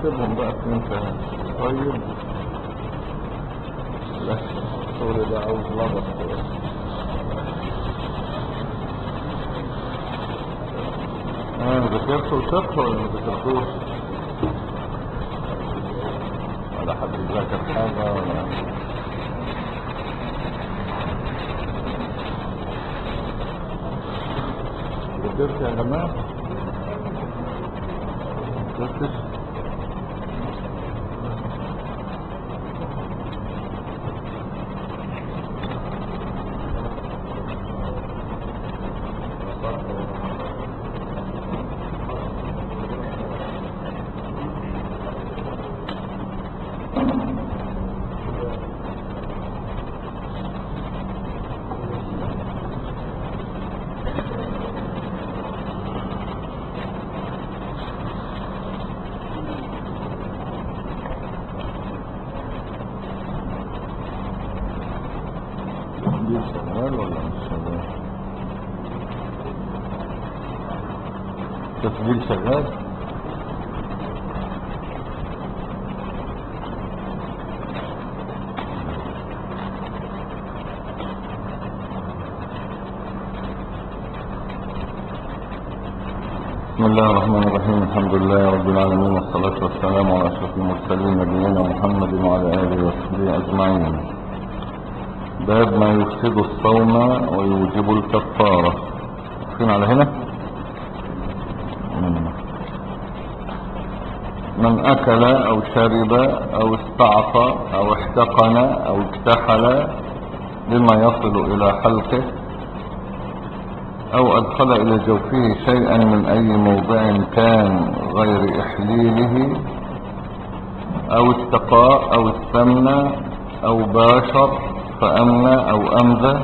سيبهم بقى في انت طيب لا الشغل ده عاوز لبط كده اه ذاكرتوا الفقه ولا ما ذاكرتوش؟ ولا حد ذاكر حاجة ولا ذاكرت يا جماعة؟ ذاكرتش؟ تسجيل شغال ولا مش شغال تسجيل شغال بسم الله الرحمن الرحيم الحمد لله رب العالمين والصلاة والسلام على أشرف المرسلين نبينا محمد وعلى آله وصحبه أجمعين باب ما يفسد الصوم ويوجب الكفارة فين على هنا مم. من أكل أو شرب أو استعطى أو احتقن أو اكتحل بما يصل إلى حلقه أو أدخل إلى جوفه شيئا من أي موضع كان غير إحليله أو استقاء أو استمنى أو باشر فأمنى أو أمذى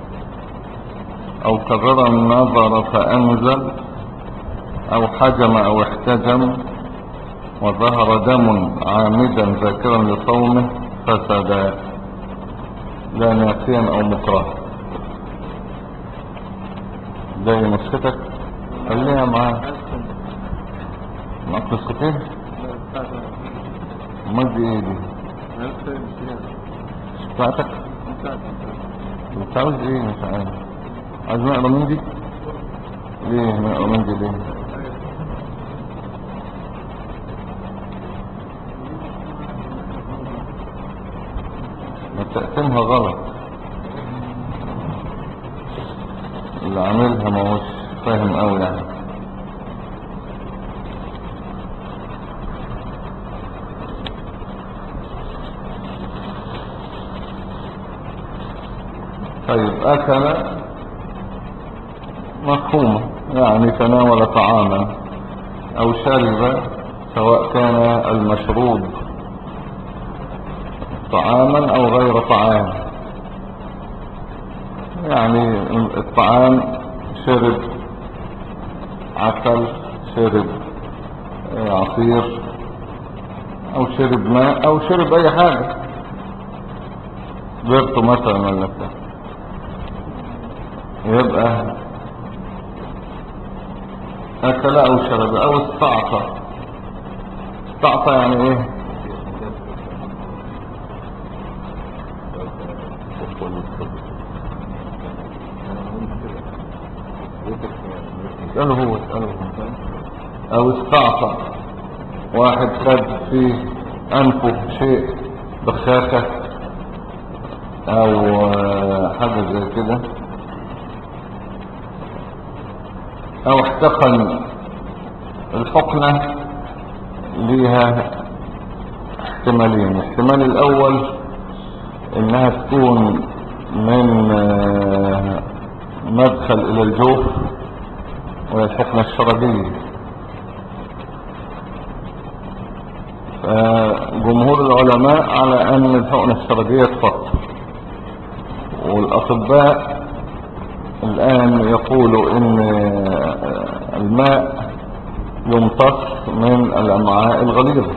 أو كرر النظر فأنزل أو حجم أو احتجم وظهر دم عامدا ذاكرا لصومه فسدا لا ناسيا أو مكرها زي نسختك خليها معاه معاك نسختين امال دي ايه دي بتاعتك انت عاوز ايه مش عارف عايز نقرا من دي ليه نقرا من دي ليه ما تقسمها غلط اللي عاملها ما هوش فاهم قوي يعني طيب اكل مفهومه يعني تناول طعاما او شرب سواء كان المشروب طعاما او غير طعام يعني الطعام شرب عسل شرب عصير او شرب ماء او شرب اي حاجة بيرته مثلا ولا بتاع يبقى اكل او شرب او استعطى استعطى يعني ايه اسأله هو اسأله هو او استعطى واحد خد في انفه شيء بخاخة او حاجة زي كده او احتقن الحقنة ليها احتمالين الاحتمال الاول انها تكون من مدخل الى الجوف وهي الحقنة الشرجية فجمهور العلماء على ان الحقنة الشرجية تفطر والاطباء الان يقولوا ان الماء يمتص من الامعاء الغليظة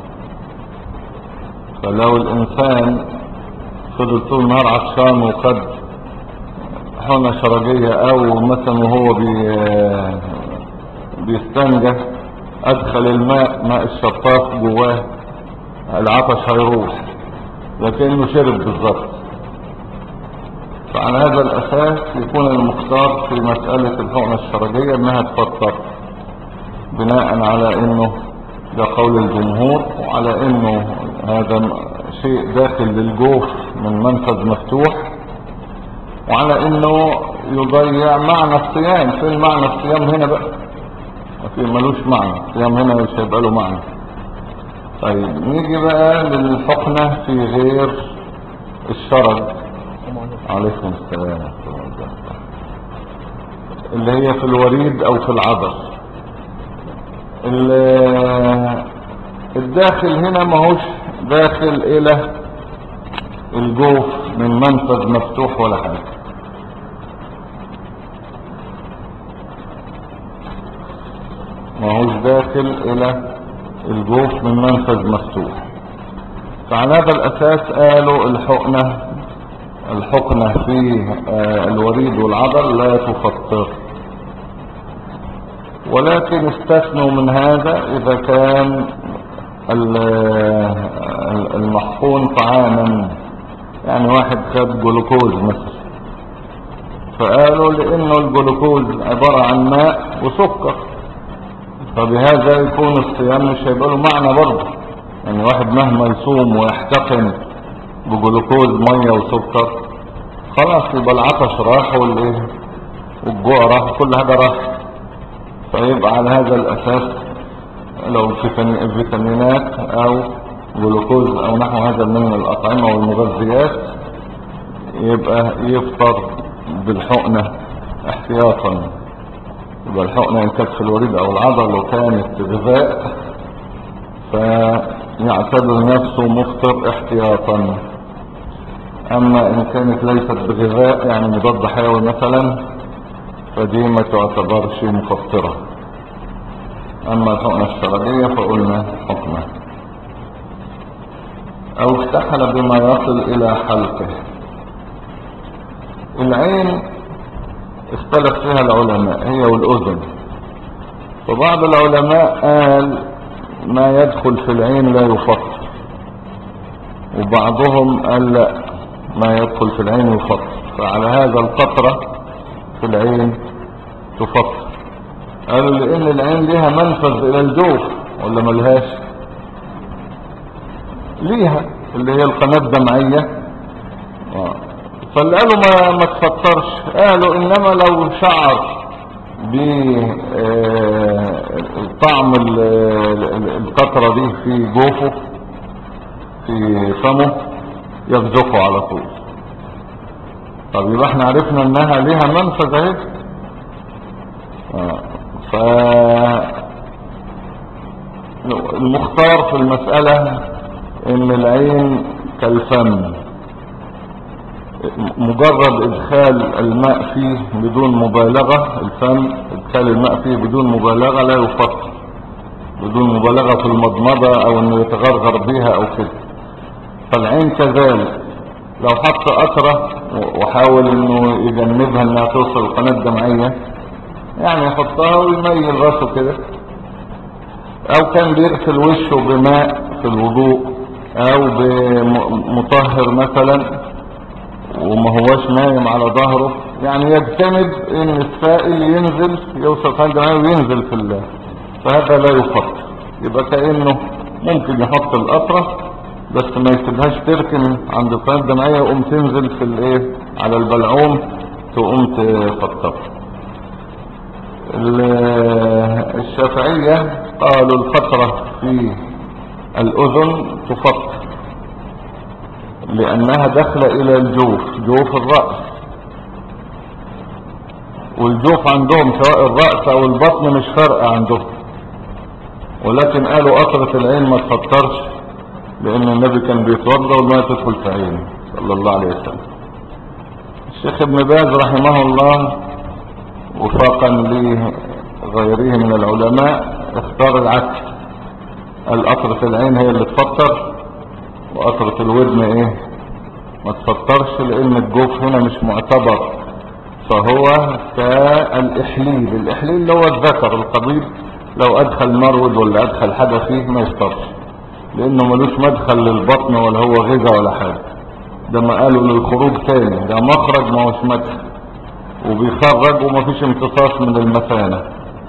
فلو الانسان فضل طول النهار عطشان وخد حقنة شرجية او مثلا وهو بي بيستنجى ادخل الماء ماء الشطاف جواه العطش هيروح لكنه شرب بالظبط فعلى هذا الاساس يكون المختار في مسألة الحقنة الشرجية انها تفطر بناء على انه ده قول الجمهور وعلى انه هذا شيء داخل للجوف من منفذ مفتوح وعلى انه يضيع معنى الصيام فين معنى الصيام هنا بقى في ملوش معنى الصيام هنا مش هيبقى له معنى طيب نيجي بقى للحقنة في غير الشرج عليكم السلام ورحمة الله وبركاته. اللي هي في الوريد او في العضل ال- الداخل هنا ماهوش داخل الى الجوف من منفذ مفتوح ولا حاجة ماهوش داخل الى الجوف من منفذ مفتوح فعلى هذا الاساس قالوا الحقنة الحقنة في آه، الوريد والعضل لا تفطر ولكن استثنوا من هذا اذا كان ال- ال- المحقون طعاما يعني واحد خد جلوكوز مثلا فقالوا لانه الجلوكوز عبارة عن ماء وسكر فبهذا يكون الصيام مش هيبقى له معنى برضه يعني واحد مهما يصوم ويحتقن بجلوكوز ميه وسكر خلاص يبقى العطش راح والايه والجوع راح كل هذا راح فيبقى على هذا الاساس لو فيتامين- فيتامينات او جلوكوز او نحو هذا من الاطعمه والمغذيات يبقى يفطر بالحقنه احتياطا يبقى الحقنه ان كانت في الوريد او العضل وكانت غذاء فيعتبر نفسه مفطر احتياطا اما ان كانت ليست بغذاء يعني مضاد حيوي مثلا فدي ما تعتبرش مفطرة اما الحقنة الشرجية فقلنا حقنة او اكتحل بما يصل الى حلقه العين اختلف فيها العلماء هي والاذن فبعض العلماء قال ما يدخل في العين لا يفطر وبعضهم قال لا ما يدخل في العين يفطر فعلى هذا القطرة في العين تفطر قالوا لان العين ليها منفذ الى الجوف ولا ملهاش ليها اللي هي القناة الدمعية آه. فاللي قالوا ما, ما تفطرش قالوا انما لو شعر بطعم القطرة دي في جوفه في فمه يفزقه على طول طب يبقى احنا عرفنا انها ليها منفذ اهي آه. ف المختار في المسألة ان العين كالفم مجرد ادخال الماء فيه بدون مبالغة الفم ادخال الماء فيه بدون مبالغة لا يفطر بدون مبالغة في المضمضة او انه يتغرغر بيها او كده فالعين كذلك لو حط قطرة وحاول انه يجنبها انها توصل القناة الدمعية يعني يحطها ويميل راسه كده او كان بيغسل وشه بماء في الوضوء او بمطهر مثلا وما هواش نايم على ظهره يعني يجتنب ان السائل ينزل يوصل قناة الدمعية وينزل في الله فهذا لا يفطر يبقى كأنه ممكن يحط القطرة بس ما يسيبهاش تركن عند القناة الدمعية وقوم تنزل في الايه على البلعوم تقوم تفطر الشافعية قالوا الفترة في الأذن تفطر لأنها داخلة إلى الجوف جوف الرأس والجوف عندهم سواء الرأس أو البطن مش فارقة عندهم ولكن قالوا قطرة العين ما تفطرش لأن النبي كان بيتوضى والماء تدخل في عينه صلى الله عليه وسلم الشيخ ابن باز رحمه الله وفاقا لغيره من العلماء اختار العكس القطرة العين هي اللي تفطر وقطرة الودن ايه ما تفطرش لان الجوف هنا مش معتبر فهو كالإحليل الإحليل اللي هو الذكر القبيب لو ادخل مرود ولا ادخل حاجة فيه ما يفطرش لانه ملوش مدخل للبطن ولا هو غذاء ولا حاجة ده ما قالوا للخروج تاني ده مخرج ما هوش مدخل وبيخرج ومفيش امتصاص من المثانة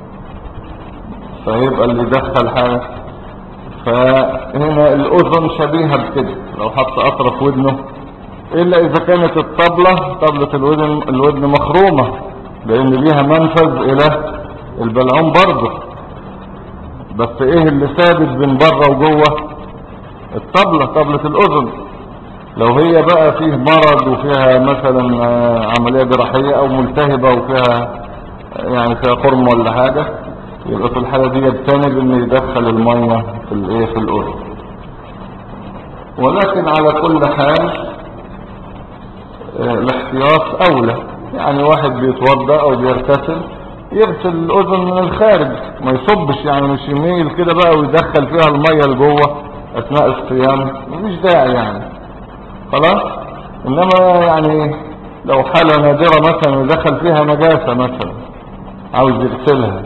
فيبقى اللي يدخل حاجة فهنا الاذن شبيهة بكده لو حط اطرف ودنه الا اذا كانت الطبلة طبلة الودن, الودن مخرومة لان ليها منفذ الى البلعوم برضه بس ايه اللي ثابت بين بره وجوه الطبلة طبلة الاذن لو هي بقى فيه مرض وفيها مثلا آه، عملية جراحية او ملتهبة وفيها يعني فيها قرم ولا حاجة يبقى في الحالة دي يجتنب ان يدخل المية في الايه في الاذن ولكن على كل حال آه، الاحتياط اولى يعني واحد بيتوضا او بيغتسل يغسل الاذن من الخارج ما يصبش يعني مش يميل كده بقى ويدخل فيها المية لجوه اثناء الصيام مفيش داعي يعني خلاص انما يعني لو حالة نادرة مثلا يدخل فيها نجاسة مثلا عاوز يغسلها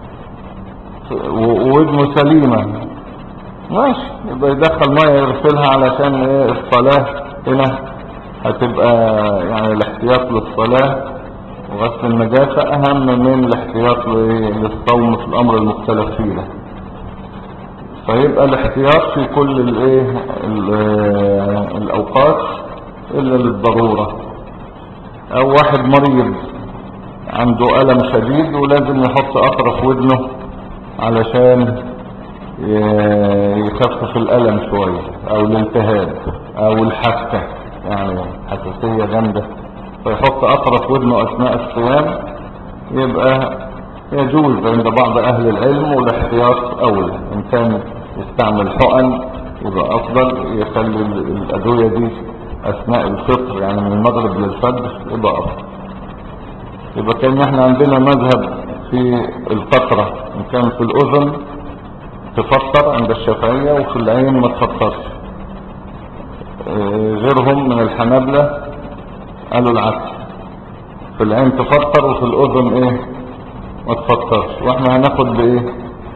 و- وودنه سليمة ماشي يبقى يدخل مية يغسلها علشان ايه الصلاة هنا هتبقى يعني الاحتياط للصلاة وغسل النجاسة اهم من الاحتياط لإيه؟ للصوم في الامر المختلف فيه ده فيبقى الاحتياط في كل الايه ال- الاوقات الا للضرورة او واحد مريض عنده الم شديد ولازم يحط اطرف ودنه علشان ي- يخفف الالم شوية او الالتهاب او الحكة يعني حساسية جامدة فيحط اطرف ودنه اثناء الصيام يبقى يجوز عند بعض اهل العلم والاحتياط اولى ان كان يستعمل حقن يبقى افضل يخلي ال- الادوية دي اثناء الفطر يعني من المغرب للفجر يبقى افضل يبقى كان احنا عندنا مذهب في القطرة ان كان في الاذن تفطر عند الشافعية وفي العين ما تفطرش آه، غيرهم من الحنابلة قالوا العكس في العين تفطر وفي الاذن ايه ما تفطرش واحنا هناخد بايه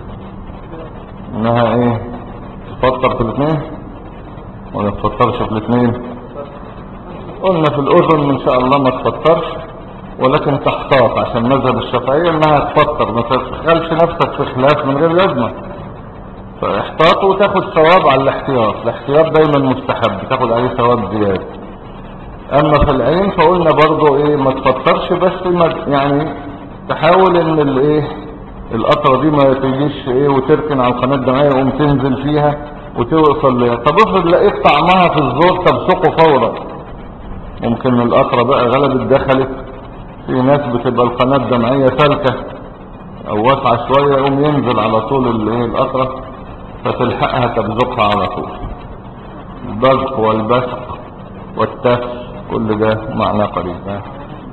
انها ايه تفطر في الاثنين ولا تفطرش في الاثنين قلنا في الاذن ان شاء الله ما تفطرش ولكن تحتاط عشان مذهب الشافعية انها تفطر ما تدخلش نفسك في خلاف من غير لازمة فاحتاط وتاخد ثواب على الاحتياط الاحتياط دايما مستحب تاخد عليه ثواب زيادة اما في العين فقلنا برضو ايه ما تفطرش بس ما يعني تحاول ان الايه القطرة دي ما تجيش ايه وتركن على القناة الدمعية وقوم تنزل فيها وتوصل ليها طب افرض لقيت طعمها في الزور تبصقه فورا ممكن القطرة بقى غلبت دخلت في ناس بتبقى القناة الدمعية سالكة او واسعة شوية يقوم ينزل على طول الايه القطرة فتلحقها تبزقها على طول البزق والبسق والتف كل ده معنى قريب ها؟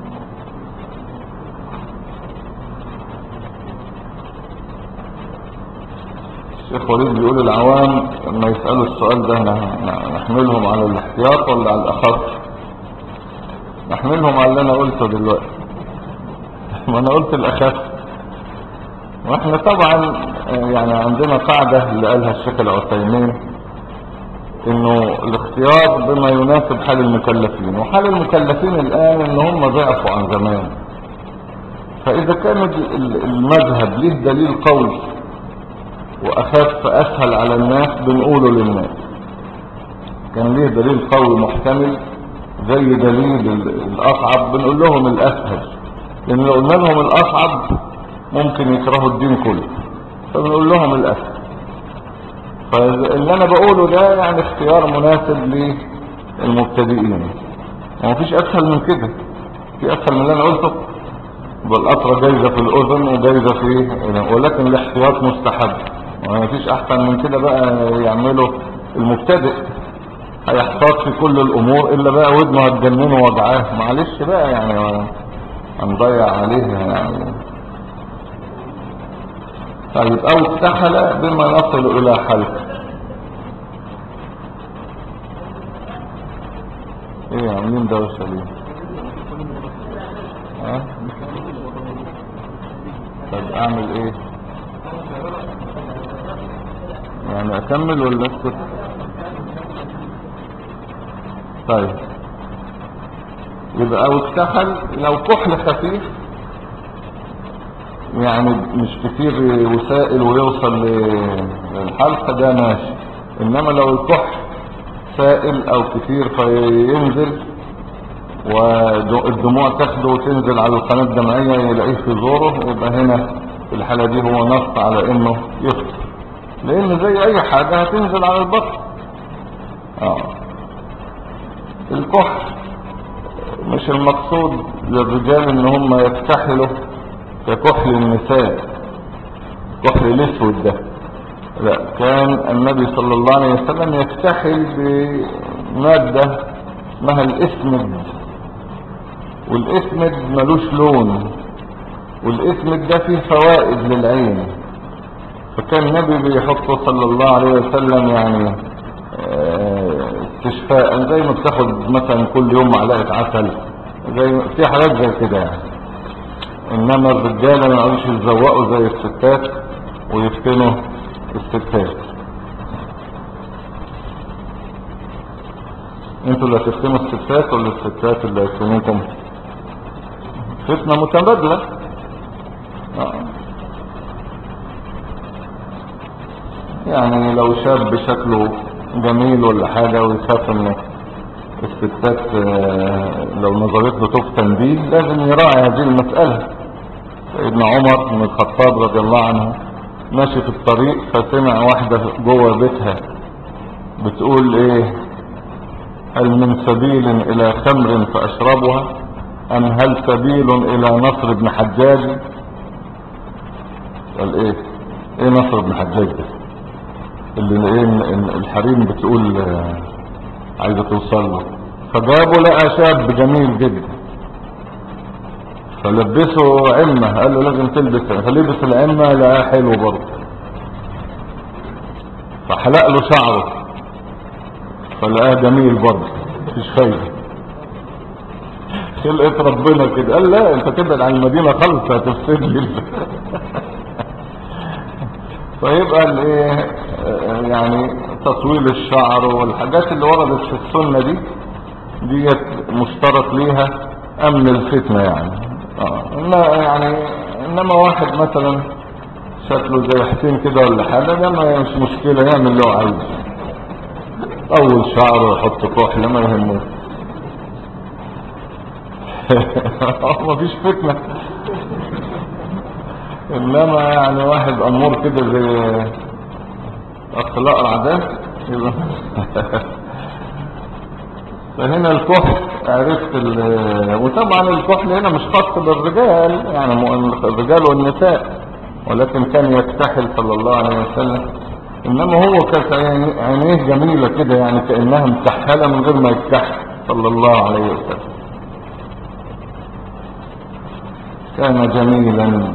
الشيخ وليد بيقول العوام لما يسألوا السؤال ده ن- نحملهم على الاحتياط ولا على الأخف نحملهم على اللي أنا قلته دلوقتي ما أنا قلت الأخف واحنا طبعا آه، يعني عندنا قاعدة اللي قالها الشيخ العثيمين انه الاختيار بما يناسب حال المكلفين وحال المكلفين الان ان هم ضعفوا عن زمان فاذا كان ال- ال- المذهب له دليل قوي واخف اسهل على الناس بنقوله للناس كان ليه دليل قوي محتمل زي دليل ال- الاصعب بنقول لهم الاسهل لان لو قلنا لهم الاصعب ممكن يكرهوا الدين كله فبنقول لهم الاسهل فاللي انا بقوله ده يعني اختيار مناسب للمبتدئين ومفيش اسهل من كده في اسهل من اللي انا قلته يبقى القطرة جايزة في الاذن وجايزة في ولكن الاحتياط مستحب ومفيش احسن من كده بقى يعمله المبتدئ هيحتاط في كل الامور الا بقى ودنه هتجننه وجعاه معلش بقى يعني هنضيع عليه يعني طيب او اكتحل بما يصل الى حلق ايه عاملين دوشة ليه ها طب اعمل ايه يعني اكمل ولا اسكت طيب يبقى او اكتحل لو كحل خفيف يعني مش كتير وسائل ويوصل للحلقة ده ماشي انما لو الكحل سائل او كتير فينزل والدموع تاخده وتنزل على القناة الدمعية يلاقيه في زوره يبقى هنا في الحالة دي هو نص على انه يفطر لان زي اي حاجة هتنزل على البطن اه الكحل مش المقصود للرجال ان هم يكتحلوا ككحل النساء كحل الاسود ده لا كان النبي صلى الله عليه وسلم يكتحل بمادة اسمها الاسمد والاسمد ملوش لون والاسمد ده فيه فوائد للعين فكان النبي بيحطه صلى الله عليه وسلم يعني استشفاء زي ما بتاخد مثلا كل يوم معلقة عسل زي في حاجات زي كده يعني انما الرجاله ما يقعدوش يتزوقوا زي الستات ويفتنوا الستات انتوا اللي هتفتنوا الستات ولا الستات اللي هيفتنوكم فتنه متبادله آه. يعني لو شاب شكله جميل ولا حاجة ويخاف ان الستات لو نظرت له تفتن بيه لازم يراعي هذه المسألة سيدنا عمر بن الخطاب رضي الله عنه ماشي في الطريق فسمع واحدة جوه بيتها بتقول ايه هل من سبيل الى خمر فاشربها ام هل سبيل الى نصر بن حجاج قال ايه ايه نصر بن حجاج ده اللي ايه الحريم بتقول عايزة توصل له فجابوا لقى شاب جميل جدا فلبسه عمة قال له لازم تلبس فلبس العمة لقاه حلو برضه فحلق له شعره فلقاه جميل برضه مفيش فايدة خلقت ربنا كده قال لا انت تبعد عن المدينة خالص هتفسد لي فيبقى الايه يعني تطويل الشعر والحاجات اللي وردت في السنة دي ديت مشترط ليها امن الفتنة يعني اه إنما يعني انما واحد مثلا شكله زي حسين كده ولا حاجة ده ما مش مشكلة يعمل اللي هو عايزه اول شعره ويحط كحل ما يهمه مفيش فتنة انما يعني واحد امور كده زي اخلاق العادات يبقى فهنا الكحل عرفت وطبعا الكحل هنا مش خاص بالرجال يعني الرجال والنساء ولكن كان يكتحل صلى الله عليه وسلم انما هو كانت عينيه جميلة كده يعني كأنها مكحلة من غير ما يكحل صلى الله عليه وسلم كان جميلا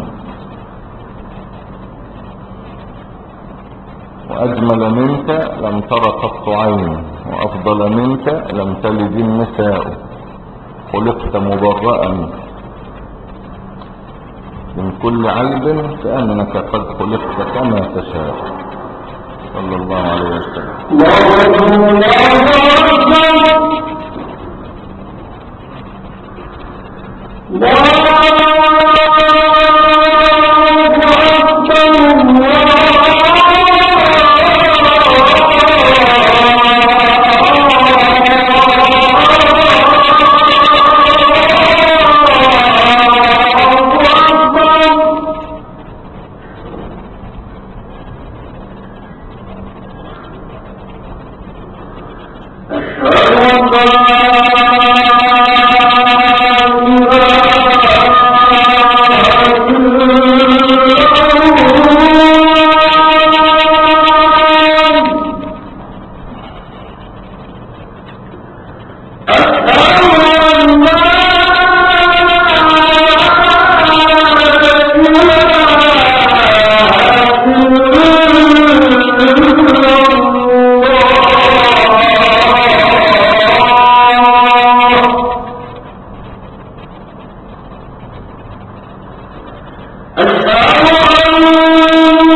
وأجمل منك لم تر قط عين وأفضل منك لم تلد النساء خلقت مبرأ من كل عيب كأنك قد خلقت كما تشاء صلى الله عليه وسلم أشهد أن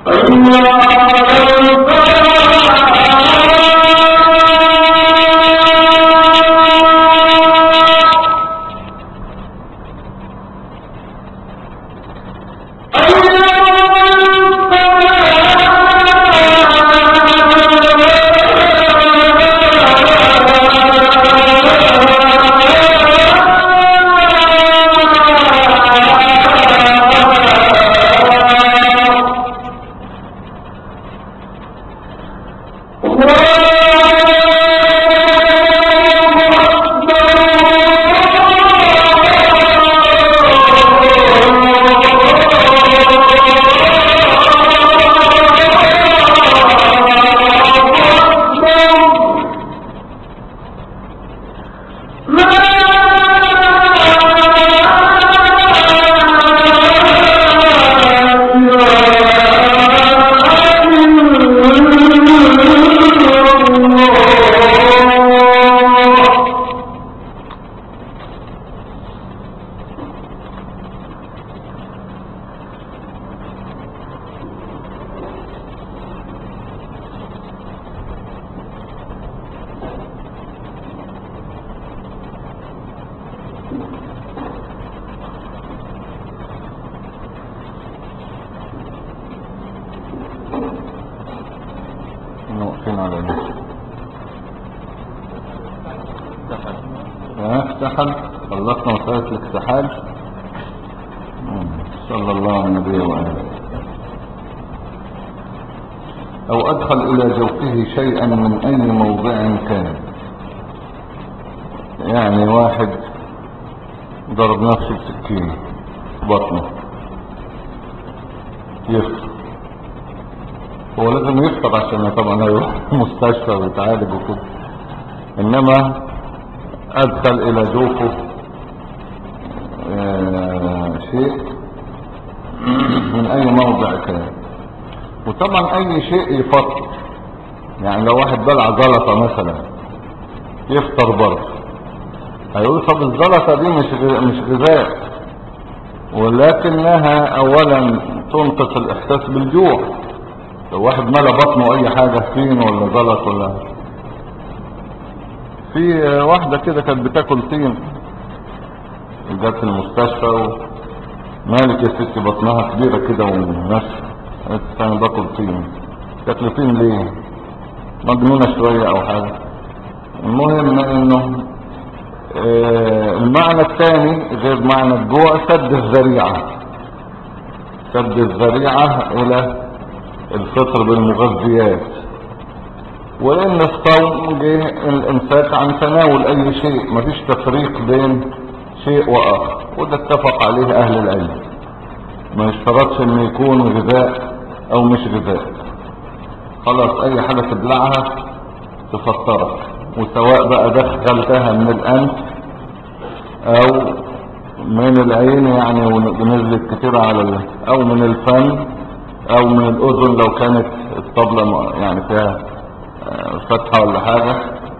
واقفين على ايه ها اكتحل خلصنا مسألة الاكتحال مم. صلى الله على النبي وآله أو أدخل إلى جوفه شيئا من أي موضع كان يعني واحد ضرب نفسه بسكين في بطنه يفطر هو لازم يفطر عشان طبعا هيروح المستشفى ويتعالج وكده انما ادخل الى جوفه آه، شيء من اي موضع كان وطبعا اي شيء يفطر يعني لو واحد بلع زلطه مثلا يفطر برضه هيقول طب الزلطه دي مش غ- مش غذاء ولكنها اولا تنقص الاحساس بالجوع لو واحد ملا بطنه اي حاجة طين ولا زلط ولا في واحدة كده كانت بتاكل طين جت المستشفى ومالك يا ستي بطنها كبيرة كده وناشفة قالت انا باكل طين تاكل طين ليه مجنونة شوية او حاجة المهم انه آه، المعنى الثاني غير معنى الجوع سد الذريعة سد الذريعة الى الفطر بالمغذيات ولان الصوم جه الامساك عن تناول اي شيء مفيش تفريق بين شيء واخر وده اتفق عليه اهل العلم ما يشترطش ان يكون غذاء او مش غذاء خلاص اي حاجة تبلعها تفطرك وسواء بقى دخلتها من الانف او من العين يعني ونزلت كتير على ال... او من الفم او من الاذن لو كانت الطبلة م- يعني فيها آه، فتحة ولا حاجة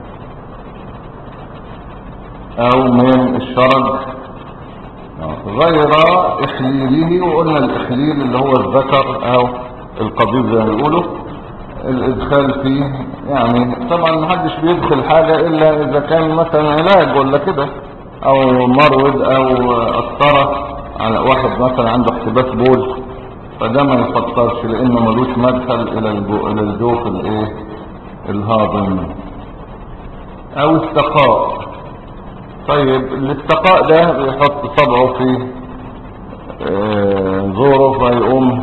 او من الشرج آه، غير احليله وقلنا الاحليل اللي هو الذكر او القبيض زي ما بيقولوا الادخال فيه يعني طبعا محدش بيدخل حاجة الا اذا كان مثلا علاج ولا كده او مرود او قسطرة على واحد مثلا عنده احتباس بول فده ما يفطرش لانه ملوش مدخل الى الجو الى الجوف الايه الهاضم او استقاء طيب الاستقاء ده بيحط صبعه في آه، زوره فيقوم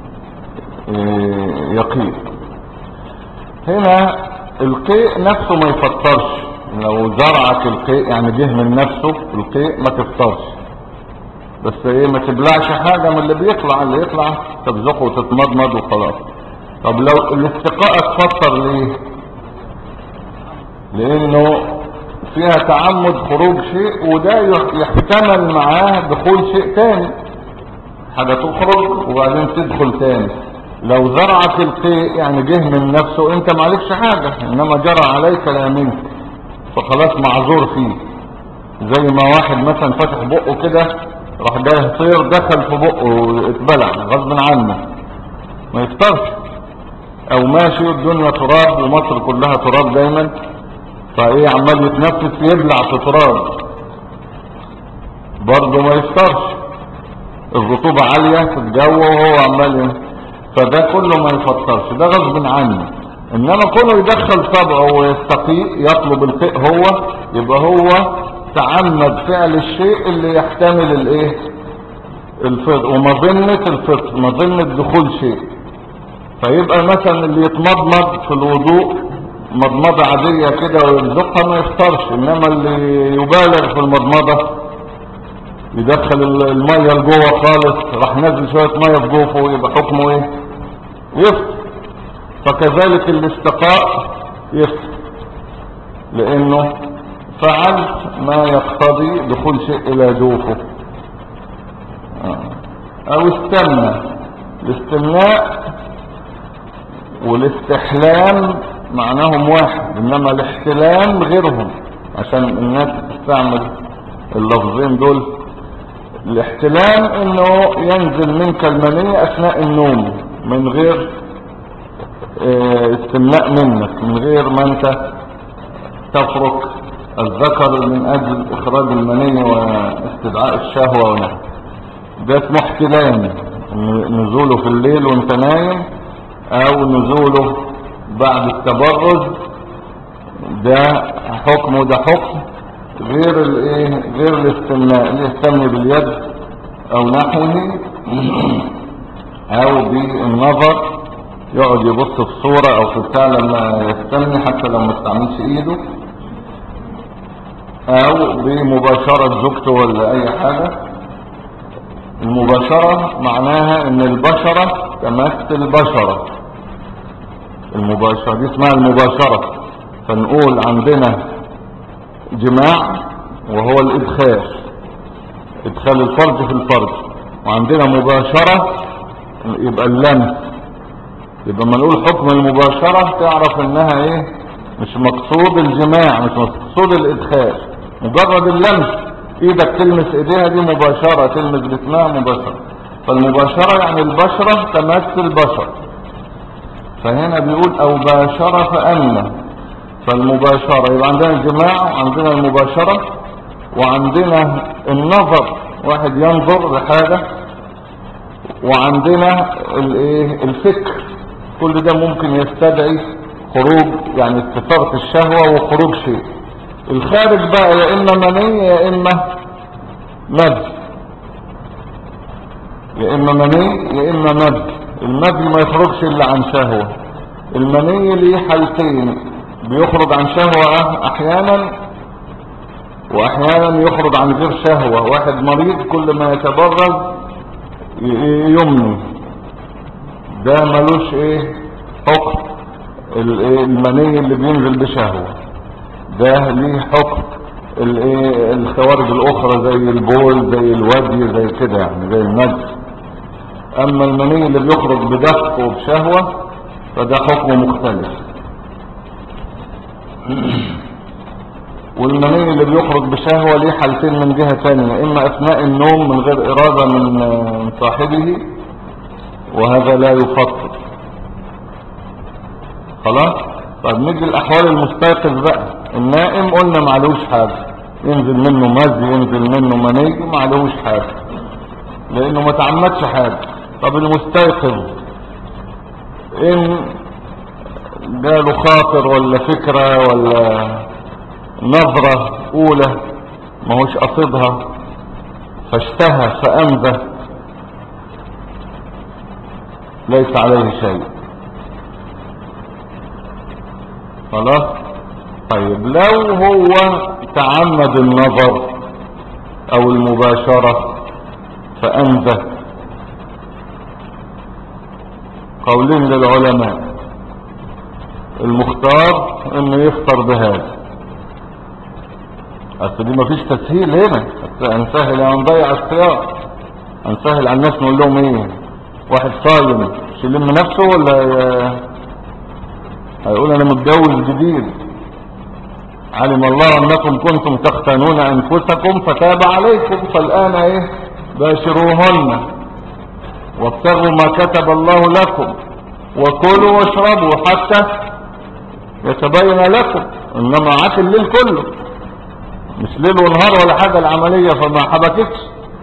آه، يقيء هنا القيء نفسه ما يفطرش لو زرعك القيء يعني جه من نفسه القيء ما تفطرش بس ايه ما تبلعش حاجة من اللي بيطلع اللي يطلع تبزقه وتتمضمض وخلاص طب لو الاستقاء اتفطر ليه لانه فيها تعمد خروج شيء وده يح- يحتمل معاه دخول شيء تاني حاجة تخرج وبعدين تدخل تاني لو زرعك القيء يعني جه من نفسه انت معلكش حاجة انما جرى عليك لا منك فخلاص معذور فيه زي ما واحد مثلا فتح بقه كده راح جاي طير دخل في بقه واتبلع غصب عنه ما يفطرش او ماشي الدنيا تراب ومصر كلها تراب دايما فايه عمال يتنفس يبلع في تراب برضه ما يفطرش الرطوبة عالية في الجو وهو عمال ي- فده كله ما يفطرش ده غصب عنه انما كونه يدخل طبعه ويستقيء يطلب الفئ هو يبقى هو تعمد فعل الشيء اللي يحتمل الايه الفطر ومظنة الفطر مظنة دخول شيء فيبقى مثلا اللي يتمضمض في الوضوء مضمضة عادية كده ويرزقها ما يفطرش انما اللي يبالغ في المضمضة يدخل ال- المية لجوه خالص راح نزل شوية مية في جوفه يبقى حكمه ايه يفطر فكذلك الاستقاء يفطر لانه فعل ما يقتضي دخول شيء الى جوفه آه. او استمنى الاستمناء والاستحلام معناهم واحد انما الاحتلام غيرهم عشان الناس تستعمل اللفظين دول الاحتلام انه ينزل منك المنية اثناء النوم من غير اه، استمناء منك من غير ما انت تفرك الذكر من اجل اخراج المنية واستدعاء الشهوة ونحو ده اسمه احتلام ن- نزوله في الليل وانت نايم او نزوله بعد التبرز ده حكم وده حكم غير الايه غير الاستمناء اللي يستمني باليد او نحوه او بالنظر يقعد يبص في صورة او في بتاع لما يستمني حتى لو ما استعملش ايده او بمباشرة زوجته ولا اي حاجة المباشرة معناها ان البشرة تمثل بشرة المباشرة دي اسمها المباشرة فنقول عندنا جماع وهو الادخال ادخال الفرج في الفرج وعندنا مباشرة يبقى اللمس يبقى ما نقول حكم المباشرة تعرف انها ايه مش مقصود الجماع مش مقصود الادخال مجرد اللمس ايدك تلمس ايديها دي مباشرة تلمس جسمها مباشرة فالمباشرة يعني البشرة تمثل بشر فهنا بيقول او باشر فأمنه فالمباشرة يبقى عندنا الجماع وعندنا المباشرة وعندنا النظر واحد ينظر لحاجة وعندنا الايه الفكر كل ده ممكن يستدعي خروج يعني استثارة الشهوة وخروج شيء الخارج بقى يا اما مني يا اما مد يا اما مني يا اما مد المد ما يخرجش الا عن شهوة المني ليه حالتين بيخرج عن شهوة احيانا واحيانا يخرج عن غير شهوة واحد مريض كل ما يتبرز ي- يمني ده ملوش ايه حكم ال- إيه المني اللي بينزل بشهوة ده ليه حكم الايه الخوارج الاخرى زي البول زي الودي زي كده يعني زي النجس اما المني اللي بيخرج بدفق وبشهوة فده حكمه مختلف والمني اللي بيخرج بشهوة ليه حالتين من جهة تانية اما اثناء النوم من غير ارادة من من صاحبه وهذا لا يفطر خلاص طب نيجي الاحوال المستيقظ بقى النائم قلنا معلوش حاجة ينزل منه مزي ينزل منه مني معلوش حاجة لانه ما تعمدش حاجة طب المستيقظ ان جاله خاطر ولا فكرة ولا نظرة اولى ما هوش قصدها فاشتهى فانذى ليس عليه شيء خلاص طيب لو هو تعمد النظر او المباشرة فانذى قولين للعلماء المختار انه يفطر بهذا اصل دي مفيش تسهيل هنا هنسهل هنضيع الصيام هنسهل على الناس نقول لهم ايه واحد صايم مش يلم نفسه ولا ي- هيقول انا متجوز جديد علم الله انكم كنتم تختانون انفسكم فتاب عليكم فالان ايه باشروهن وابتغوا ما كتب الله لكم وكلوا واشربوا حتى يتبين لكم انما عاك الليل كله مش ليل ونهار ولا حاجة العملية فما حبكتش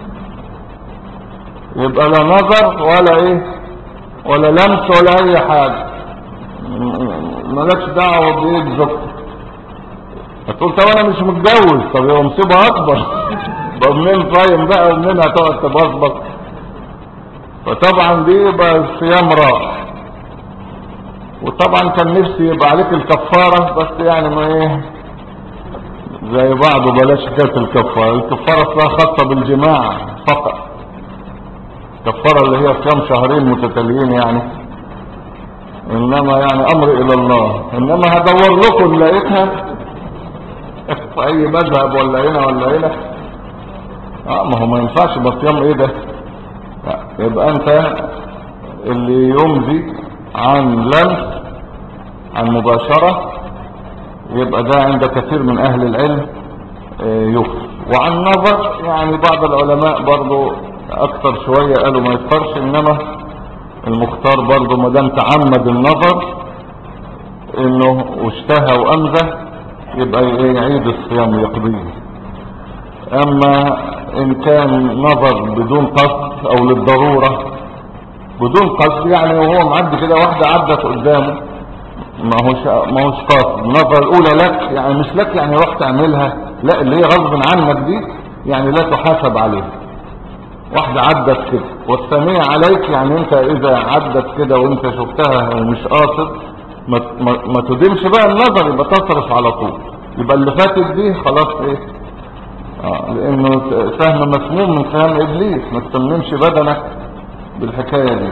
يبقى لا نظر ولا ايه ولا لمس ولا اي حاجة مالكش دعوة بايه زوجتك هتقول طب انا مش متجوز طب يبقى مصيبة اكبر طب منين صايم بقى ومنين هتقعد تبصبص فطبعا دي يبقى الصيام راح وطبعا كان نفسي يبقى عليك الكفارة بس يعني ما ايه زي بعض بلاش حكاية الكفارة الكفارة اصلها خاصة بالجماع فقط الكفارة اللي هي صيام شهرين متتاليين يعني انما يعني امر الى الله انما هدور لكم لقيتها في اي مذهب ولا هنا ولا هنا اه ما هو ما ينفعش يبقى صيام ايه ده لا، يبقى انت اللي يمضي عن لمس عن مباشرة يبقى ده عند كثير من اهل العلم آه، يكفر وعن نظر يعني بعض العلماء برضو اكثر شوية قالوا ما يكفرش انما المختار برضو ما دام تعمد النظر انه واشتهى وامزه يبقى يعيد الصيام يقضيه اما ان كان نظر بدون قصد او للضرورة بدون قصد يعني وهو معدي كده واحدة عدت قدامه ما هوش ما هوش قاصد النظرة الاولى لك يعني مش لك يعني روح تعملها لا اللي هي غصب عنك دي يعني لا تحاسب عليها واحدة عدت كده والثانية عليك يعني انت اذا عدت كده وانت شفتها ومش قاصد ما, ما, ما تديمش بقى النظر يبقى تصرف على طول يبقى اللي فاتت دي خلاص ايه آه لانه سهم مسموم من سهام ابليس ما تسممش بدنك بالحكاية دي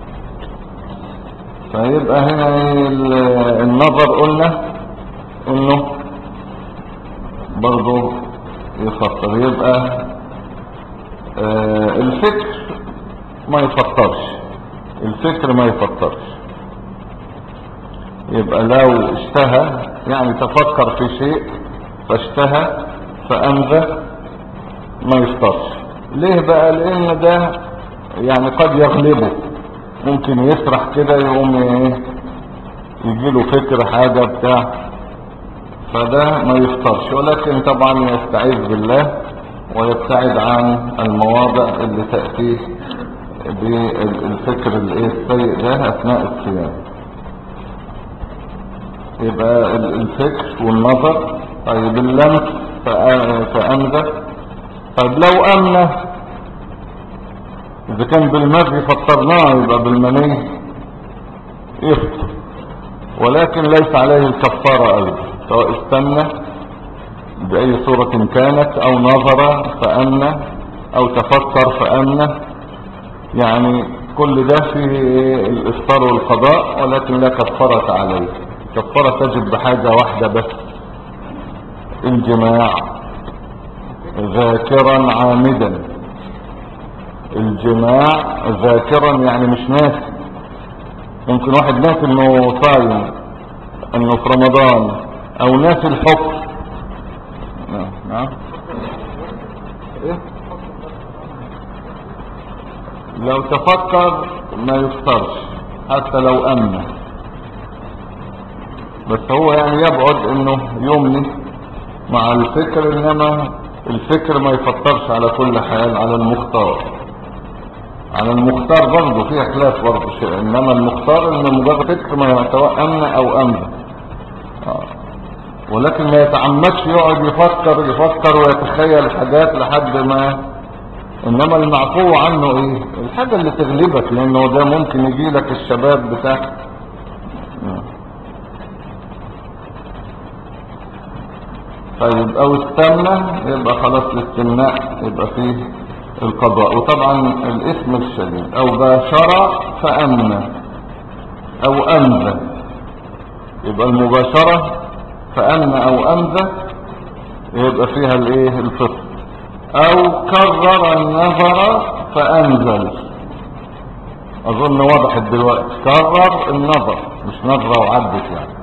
فيبقى هنا إيه ال- النظر قلنا انه برضو يفطر يبقى آه الفكر ما يفطرش الفكر ما يفطرش يبقى لو اشتهى يعني تفكر في شيء فاشتهى فأنذى ما يفطرش ليه بقى لان ده يعني قد يغلبه ممكن يسرح كده يقوم ايه يجيله فكر حاجة بتاع فده ما يفطرش ولكن طبعا يستعيذ بالله ويبتعد عن المواضع اللي تأتيه بالفكر الايه السيء ده اثناء الصيام يبقى ال- الفكر والنظر طيب اللمس فأ- فأمذى طيب لو أمنه إذا كان بالمذي فطرناه يبقى بالمني يفطر ولكن ليس عليه الكفارة أيضا سواء استنى بأي صورة كانت أو نظر فأمنه أو تفكر فأمنه يعني كل ده فيه الإفطار والقضاء ولكن لا كفارة عليه كفارة تجب بحاجة واحدة بس الجماع ذاكرا عامدا الجماع ذاكرا يعني مش ناسي ممكن واحد ناسي انه صايم انه في رمضان او ناسي الحكم نعم نعم إيه؟ لو تفكر ما يفطرش حتى لو امن بس هو يعني يبعد انه يمني مع الفكر انما الفكر ما يفطرش على كل حال على المختار على المختار برضه فيها خلاف برضه شيء انما المختار ان مجرد فكر ما سواء امن او امن آه. ولكن ما يتعمدش يقعد يفكر يفكر ويتخيل حاجات لحد ما انما المعفو عنه ايه الحاجة اللي تغلبك لانه ده ممكن يجي لك الشباب بتاع آه. طيب او استنى يبقى خلاص الاستمناء يبقى فيه القضاء وطبعا الاسم الشديد او باشر فامنى او امذى يبقى المباشرة فامنى او امذى يبقى فيها الايه الفطر او كرر النظر فانزل اظن وضحت دلوقتي كرر النظر مش نظرة وعدت يعني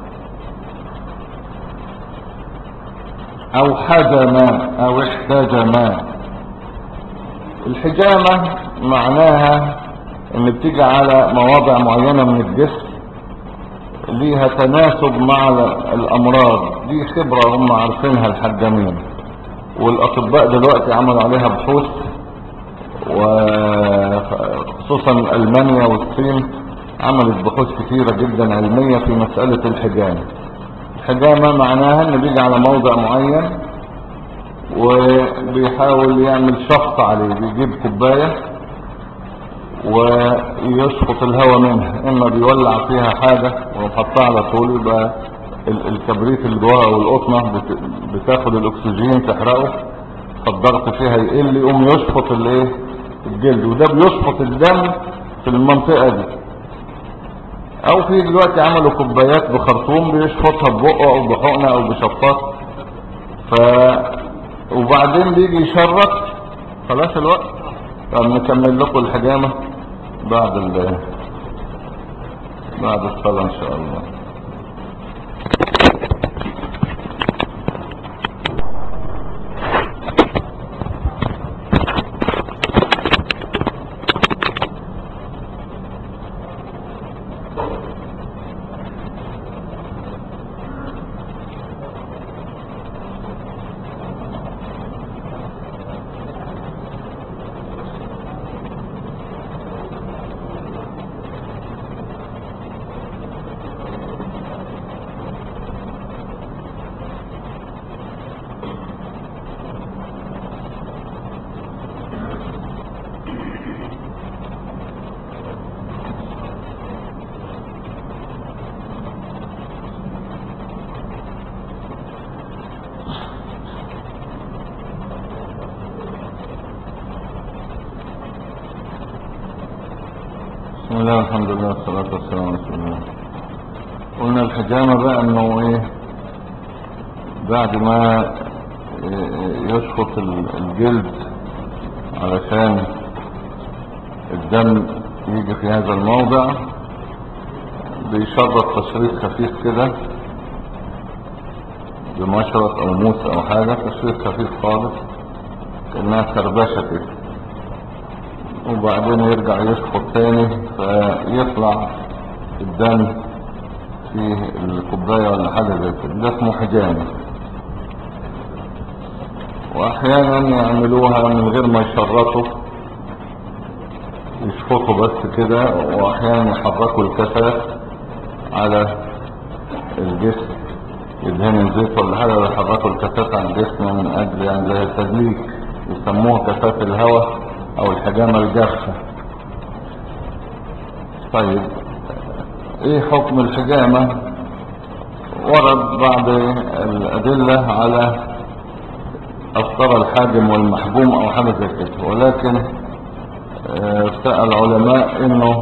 او حجم او احتجم الحجامة معناها ان بتيجي على مواضع معينة من الجسم ليها تناسب مع الامراض دي خبرة هم عارفينها الحجامين والاطباء دلوقتي عملوا عليها بحوث وخصوصا المانيا والصين عملت بحوث كثيرة جدا علمية في مسألة الحجامة الحجامة معناها ان بيجي على موضع معين وبيحاول يعمل شفط عليه بيجيب كوباية ويسقط الهواء منها اما بيولع فيها حاجة ويحطها على طول يبقى الكبريت اللي جواها او القطنة بتاخد الاكسجين تحرقه فالضغط فيها يقل يقوم يشفط الايه الجلد وده بيشفط الدم في المنطقة دي او في دلوقتي عملوا كوبايات بخرطوم بيشفطها ببقه او بحقنة او بشفاط ف وبعدين بيجي يشرط خلاص الوقت طب نكمل لكم الحجامة بعد ال بعد الصلاة ان شاء الله بسم الله الحمد لله والصلاة والسلام على رسول الله قلنا الحجامة بقى انه ايه بعد ما يشفط الجلد علشان الدم يجي في هذا الموضع بيشرط تشريط خفيف كده بمشرط او موس او حاجة تشريط خفيف خالص كأنها كربشة كده وبعدين يرجع يشفط تاني فيطلع الدم في الكوباية ولا حاجة زي كده ده اسمه حجامة واحيانا يعملوها من غير ما يشرطوا يشفطوا بس كده واحيانا يحركوا الكفاف على الجسم يدهنوا زيت ولا حاجة ويحركوا الكفاف على الجسم من اجل يعني زي التدليك يسموها كفاف الهواء او الحجامة الجافة طيب ايه حكم الحجامة ورد بعض الادلة على افطر الحاجم والمحجوم او حاجة زي كده ولكن سأل العلماء انه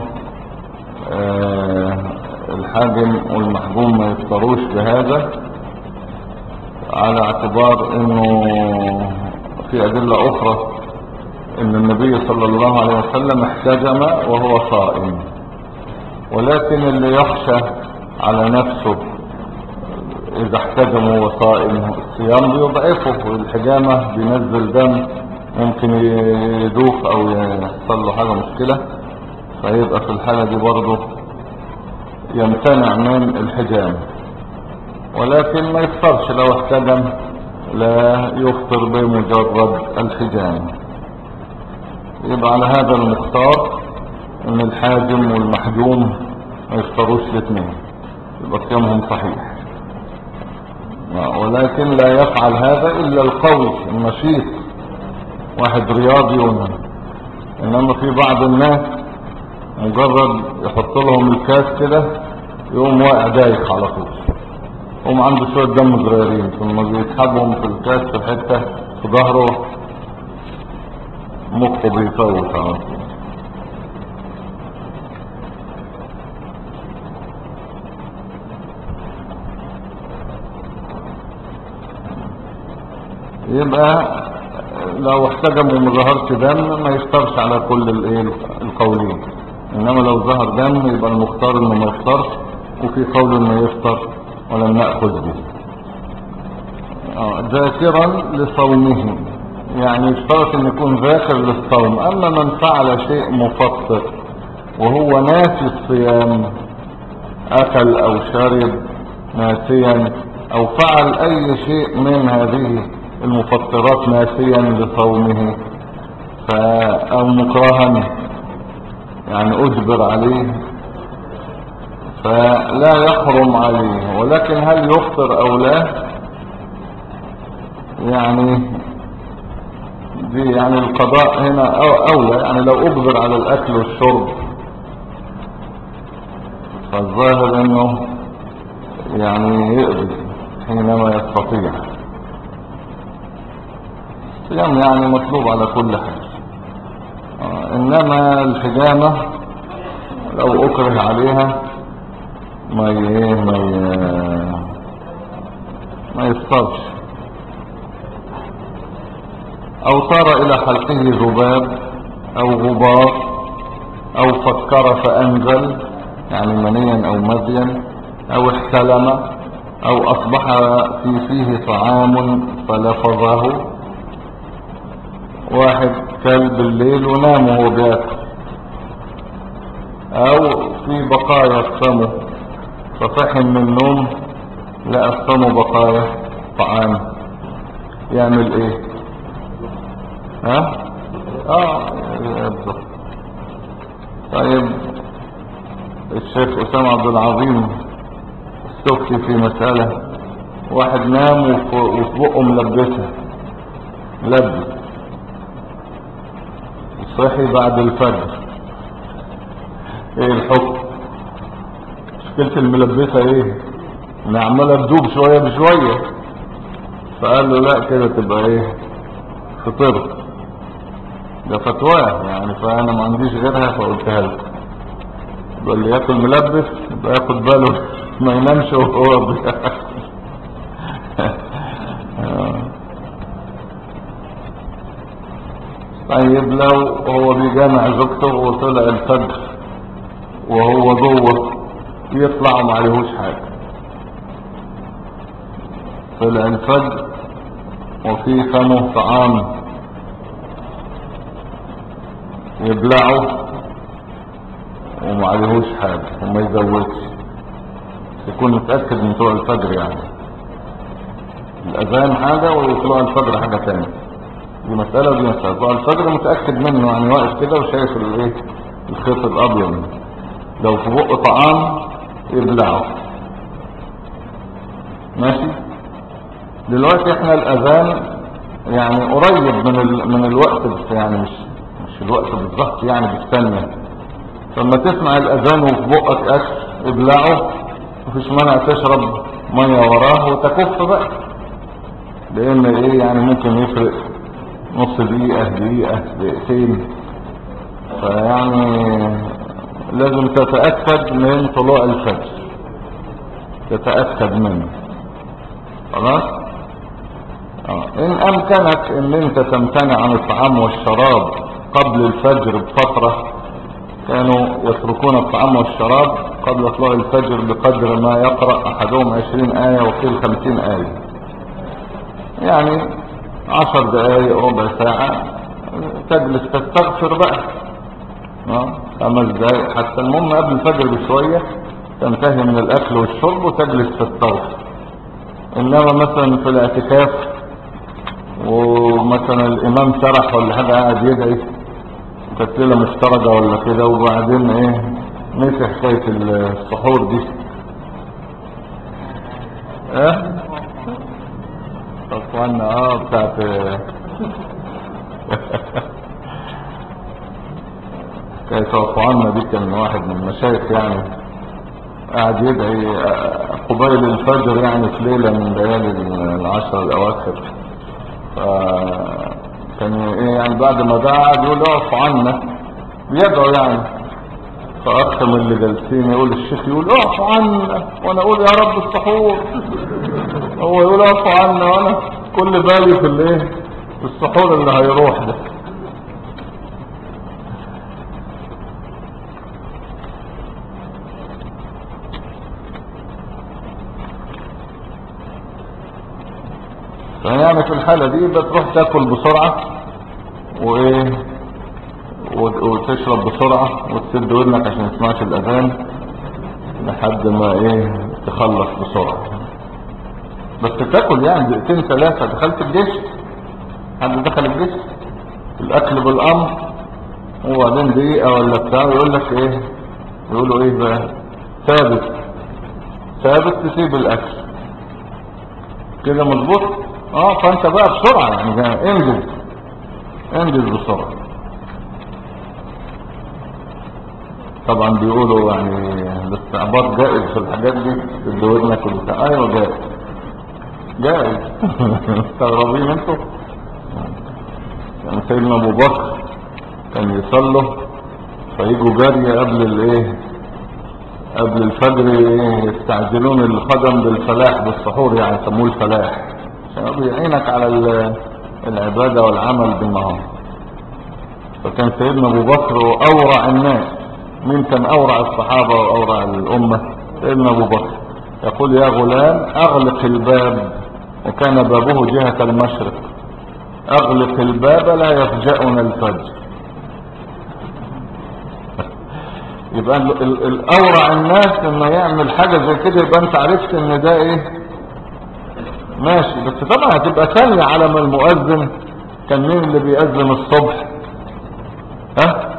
الحاجم والمحجوم ما يفطروش بهذا على اعتبار انه في ادلة اخرى ان النبي صلى الله عليه وسلم احتجم وهو صائم ولكن اللي يخشى على نفسه اذا احتجم وهو صائم الصيام بيضعفه والحجامة بينزل دم ممكن يدوخ او يحصل له حاجة مشكلة فيبقى في الحالة دي برضه يمتنع من الحجامة ولكن ما يفطرش لو احتجم لا يفطر بمجرد الحجامة يبقى على هذا المختار ان الحاجم والمحجوم ما يفطروش الاثنين يبقى صيامهم صحيح ولكن لا يفعل هذا الا القوي النشيط واحد رياضي ونم. انما في بعض الناس مجرد يحط لهم الكاس كده يقوم واقع دايخ على طول يقوم عنده شويه دم صغيرين ثم بيسحبهم في الكاس في الحته في ظهره مخه بيفوت على طول يبقى لو احتجم وما ظهرش دم ما يفطرش على كل الايه القولين انما لو ظهر دم يبقى المختار انه ما يفطرش وفي قول انه يفطر ولم ناخذ به ذاكرا لصومه يعني يشترط ان يكون ذاكر للصوم اما من فعل شيء مفطر وهو ناسي الصيام اكل او شرب ناسيا او فعل اي شيء من هذه المفطرات ناسيا لصومه ف او مكرها يعني اجبر عليه فلا يحرم عليه ولكن هل يفطر او لا يعني دي يعني القضاء هنا أو اولى يعني لو اجبر على الاكل والشرب فالظاهر انه يعني يقضي حينما يستطيع الصيام يعني مطلوب على كل حال آه، انما الحجامة لو اكره عليها ما ي... ما ي... ما يفطرش او طار الى حلقه ذباب او غبار او فكر فانزل يعني منيا او مذيا او احتلم او اصبح في فيه طعام فلفظه واحد كل بالليل ونام وهو بياكل او في بقايا الصمو فصحي من النوم لقى الصمو بقايا طعام يعمل ايه ها اه بالظبط طيب الشيخ اسامه عبد العظيم استفتي في مسألة واحد نام وف- وفي بقه ملبسها ملبس صحي بعد الفجر ايه الحكم مشكلة الملبسة ايه انها عمالة تدوب شوية بشوية فقال له لا كده تبقى ايه فطرت ده فتواه يعني فانا ما عنديش غيرها فقلتها له يبقى اللي ياكل ملبس يبقى ياخد باله ما ينامش وهو بياكل آه. طيب لو هو بيجامع زوجته وطلع الفجر وهو جوه يطلع وما عليهوش حاجه طلع الفجر وفي فمه طعام يبلعه وما عليهوش حاجة وما يزودش يكون متأكد من طلوع الفجر يعني الأذان حاجة وطلوع الفجر حاجة تانية دي مسألة ودي مسألة طلوع الفجر متأكد منه يعني واقف كده وشايف الايه الخيط الأبيض لو في بقه طعام يبلعه ماشي دلوقتي احنا الأذان يعني قريب من ال... من الوقت بس يعني مش مش الوقت بالظبط يعني بالثانية لما تسمع الاذان وفي بقك اكل ابلعه مفيش مانع تشرب ميه وراه وتكف بقى لان ايه يعني ممكن يفرق نص دقيقة دقيقة دقيقتين فيعني لازم تتأكد من طلوع الفجر تتأكد منه خلاص آه. ان امكنك ان انت تمتنع عن الطعام والشراب قبل الفجر بفترة كانوا يتركون الطعام والشراب قبل طلوع الفجر بقدر ما يقرأ احدهم عشرين آية وقيل خمسين آية يعني عشر دقايق ربع ساعة تجلس تستغفر بقى آه، خمس دقايق حتى المهم قبل الفجر بشوية تنتهي من الاكل والشرب وتجلس تستغفر انما مثلا في الاعتكاف ومثلا الامام سرح ولا حاجة قاعد يدعي كانت ليلة مشتركة ولا كده وبعدين ايه نسي حكاية السحور دي اه اخوانا اه بتاعت حكاية اخوانا دي كان واحد من المشايخ يعني قاعد يدعي آه، قبيل الفجر يعني في ليلة من ليالي العشر الاواخر فكان ايه يعني بعد ما دعا قعد يقول اعفوا عنا بيدعوا يعني فاخ من اللي جالسين يقول الشيخ يقول اعفوا عنا وانا اقول يا رب السحور هو يقول اعفوا عنا وانا كل بالي في الايه في السحور اللي هيروح ده فيعني في الحالة دي بتروح تاكل بسرعة وايه و- وتشرب بسرعة وتسد ودنك عشان تسمعش الأذان لحد ما ايه تخلص بسرعة بس تاكل يعني دقيقتين ثلاثة دخلت الجيش حد دخل الجيش الأكل بالأمر وبعدين دقيقة ولا بتاع يقول لك ايه يقولوا ايه بقى ثابت ثابت تسيب الأكل كده مظبوط اه فانت بقى بسرعة يعني انجز انجز بسرعة طبعا بيقولوا يعني الاستعباط جائز في الحاجات دي الدورنا كلها ايوه جائز جائز مستغربين انتوا يعني سيدنا ابو بكر كان يصلوا فيجوا جارية قبل الايه قبل الفجر يستعجلون الخدم بالفلاح بالسحور يعني يسموه الفلاح عشان يعينك على العبادة والعمل بالنهار فكان سيدنا ابو بكر اورع الناس مين كان اورع الصحابة واورع الامة سيدنا ابو بكر يقول يا غلام اغلق الباب وكان بابه جهة المشرق اغلق الباب لا يفجأنا الفجر يبقى الاورع الناس لما يعمل حاجة زي كده يبقى انت عرفت ان ده ايه ماشي بس طبعا هتبقى ثانية على ما المؤذن كان مين اللي بيأذن الصبح ها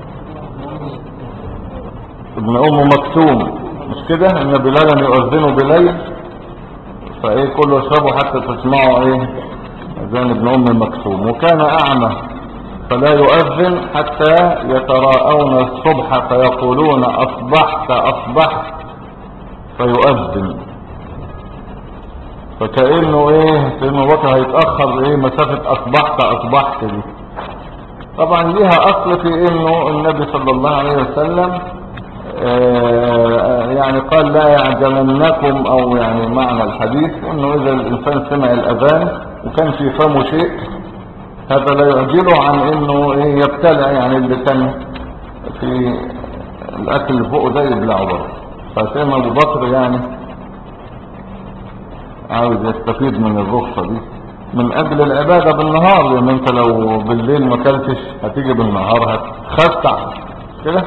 ابن ام مكتوم مش كده ان بلالا يؤذنوا بليل فايه كله اشربوا حتى تسمعوا ايه اذان ابن ام مكتوم وكان اعمى فلا يؤذن حتى يتراءون الصبح فيقولون اصبحت اصبحت فيؤذن فكأنه ايه سيدنا بكر هيتأخر ايه مسافة اصبحت اصبحت دي طبعا ليها اصل في انه النبي صلى الله عليه وسلم آه يعني قال لا يعجلنكم او يعني معنى الحديث انه اذا الانسان سمع الاذان وكان في فمه شيء هذا لا يعجله عن انه ايه يبتلع يعني اللي كان في الاكل اللي فوقه ده يبلعه برضه فسيدنا ابو بكر يعني عاوز يستفيد من الرخصة دي من اجل العبادة بالنهار لان انت لو بالليل ما كلتش هتيجي بالنهار هتخسع كده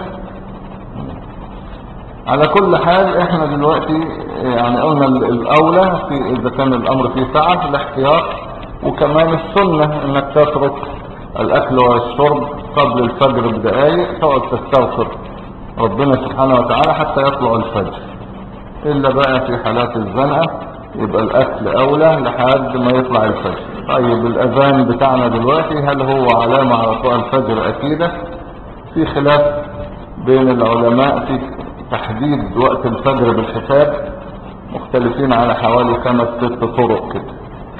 على كل حال احنا دلوقتي يعني قلنا الاولى في اذا كان الامر فيه سعة الاحتياط وكمان السنة انك تترك الاكل والشرب قبل الفجر بدقايق تقعد تستغفر ربنا سبحانه وتعالى حتى يطلع الفجر الا بقى في حالات الزنقة يبقى الاكل اولى لحد ما يطلع الفجر طيب الاذان بتاعنا دلوقتي هل هو علامة على طلوع الفجر اكيدة في خلاف بين العلماء في تحديد وقت الفجر بالحساب مختلفين على حوالي خمس ست طرق كده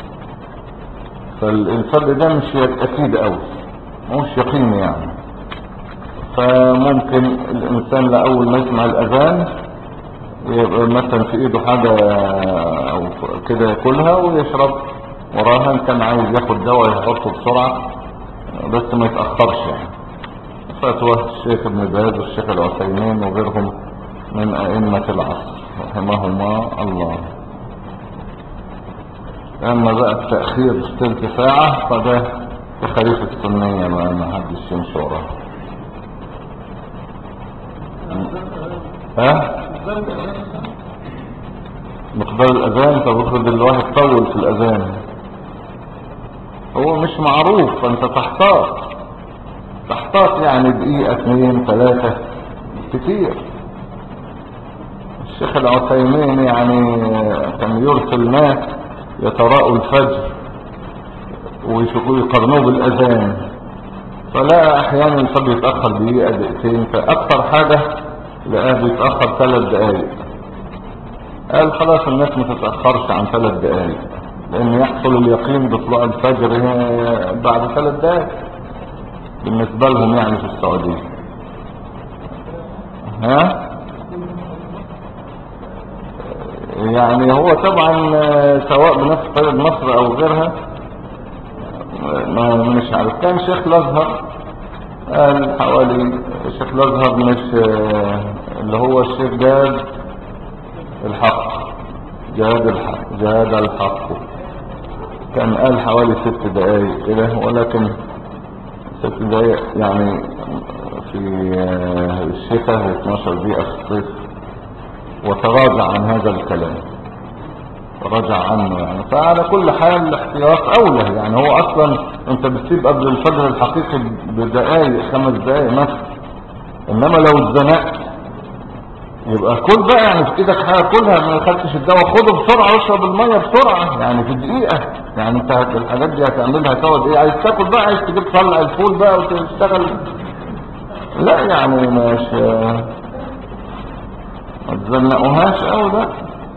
فالفجر ده مش اكيد قوي مش يقين يعني فممكن الانسان لاول ما يسمع الاذان يبقى مثلا في ايده حاجة او كده ياكلها ويشرب وراها ان كان عايز ياخد دواء يحطه بسرعة بس ما يتأخرش يعني فتوى الشيخ ابن باز والشيخ العثيمين وغيرهم من ائمة العصر رحمهما الله اما بقى التأخير ثلث ساعة فده تخريف السنية ما ما حدش يمشي وراه ها مقدار الاذان طب افرض الواحد طول في الاذان هو مش معروف فانت تحتاط تحتاط يعني دقيقة اثنين ثلاثة كتير الشيخ العثيمين يعني كان يرسل ناس يتراءوا الفجر ويشوفوا يقارنوه بالاذان فلا احيانا الفجر يتاخر دقيقه دقيقتين فاكثر حاجه لقاه بيتاخر ثلاث دقائق قال خلاص الناس ما تتاخرش عن ثلاث دقائق لان يحصل اليقين بطلوع الفجر بعد ثلاث دقائق بالنسبه لهم يعني في السعوديه ها يعني هو طبعا سواء بنفس طريقة مصر او غيرها ما مش عارف كان شيخ الازهر قال حوالي شيخ الازهر مش اللي هو الشيخ جاد الحق جاد الحق جاد الحق كان قال حوالي ست دقايق كده ولكن ست دقايق يعني في الشتاء و12 دقيقة في الصيف وتراجع عن هذا الكلام تراجع عنه يعني فعلى كل حال الاحتياط اولى يعني هو اصلا انت بتسيب قبل الفجر الحقيقي بدقايق خمس دقايق مثلا انما لو اتزنقت يبقى كل بقى يعني في ايدك حاجه كلها ما خدتش الدواء خده بسرعه واشرب الميه بسرعه يعني في دقيقه يعني انت الحاجات دي هتعملها تقعد ايه عايز تاكل بقى عايز تجيب تطلع الفول بقى وتشتغل لا يعني مش ما تزنقوهاش قوي لا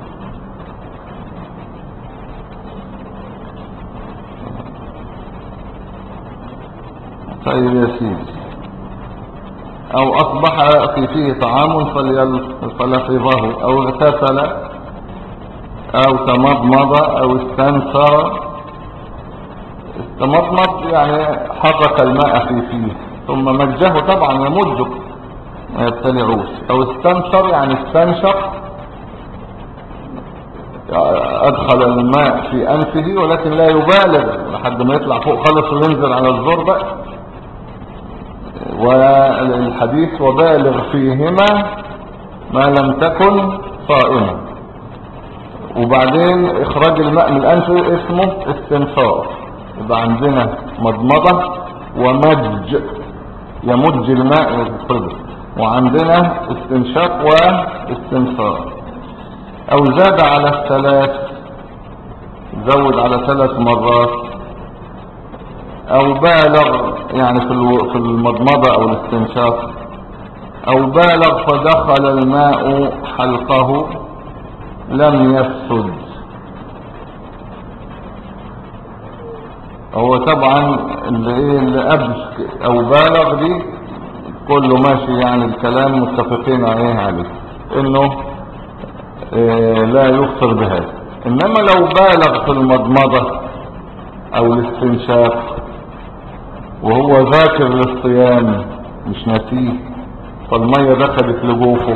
طيب يا سيدي او اصبح في فيه طعام فلفظه او اغتسل او تمضمض او استنثر استمضمض يعني حرك الماء في فيه ثم مجه طبعا يمجه ما يبتلعوش او استنثر يعني استنشق ادخل الماء في انفه ولكن لا يبالغ لحد ما يطلع فوق خالص وينزل على الزور بقى والحديث وبالغ فيهما ما لم تكن صائما وبعدين اخراج الماء من الانف اسمه استنثار يبقى عندنا مضمضة ومج يمج الماء يفرده وعندنا استنشاق واستنثار او زاد على الثلاث زود على ثلاث مرات او بالغ يعني في في المضمضة او الاستنشاق او بالغ فدخل الماء حلقه لم يفسد هو طبعا اللي ايه اللي قبل او بالغ دي كله ماشي يعني الكلام متفقين عليه عليه انه إيه لا يفطر بهذا انما لو بالغ في المضمضة او الاستنشاق وهو ذاكر للصيام مش ناسيه فالمية دخلت لجوفه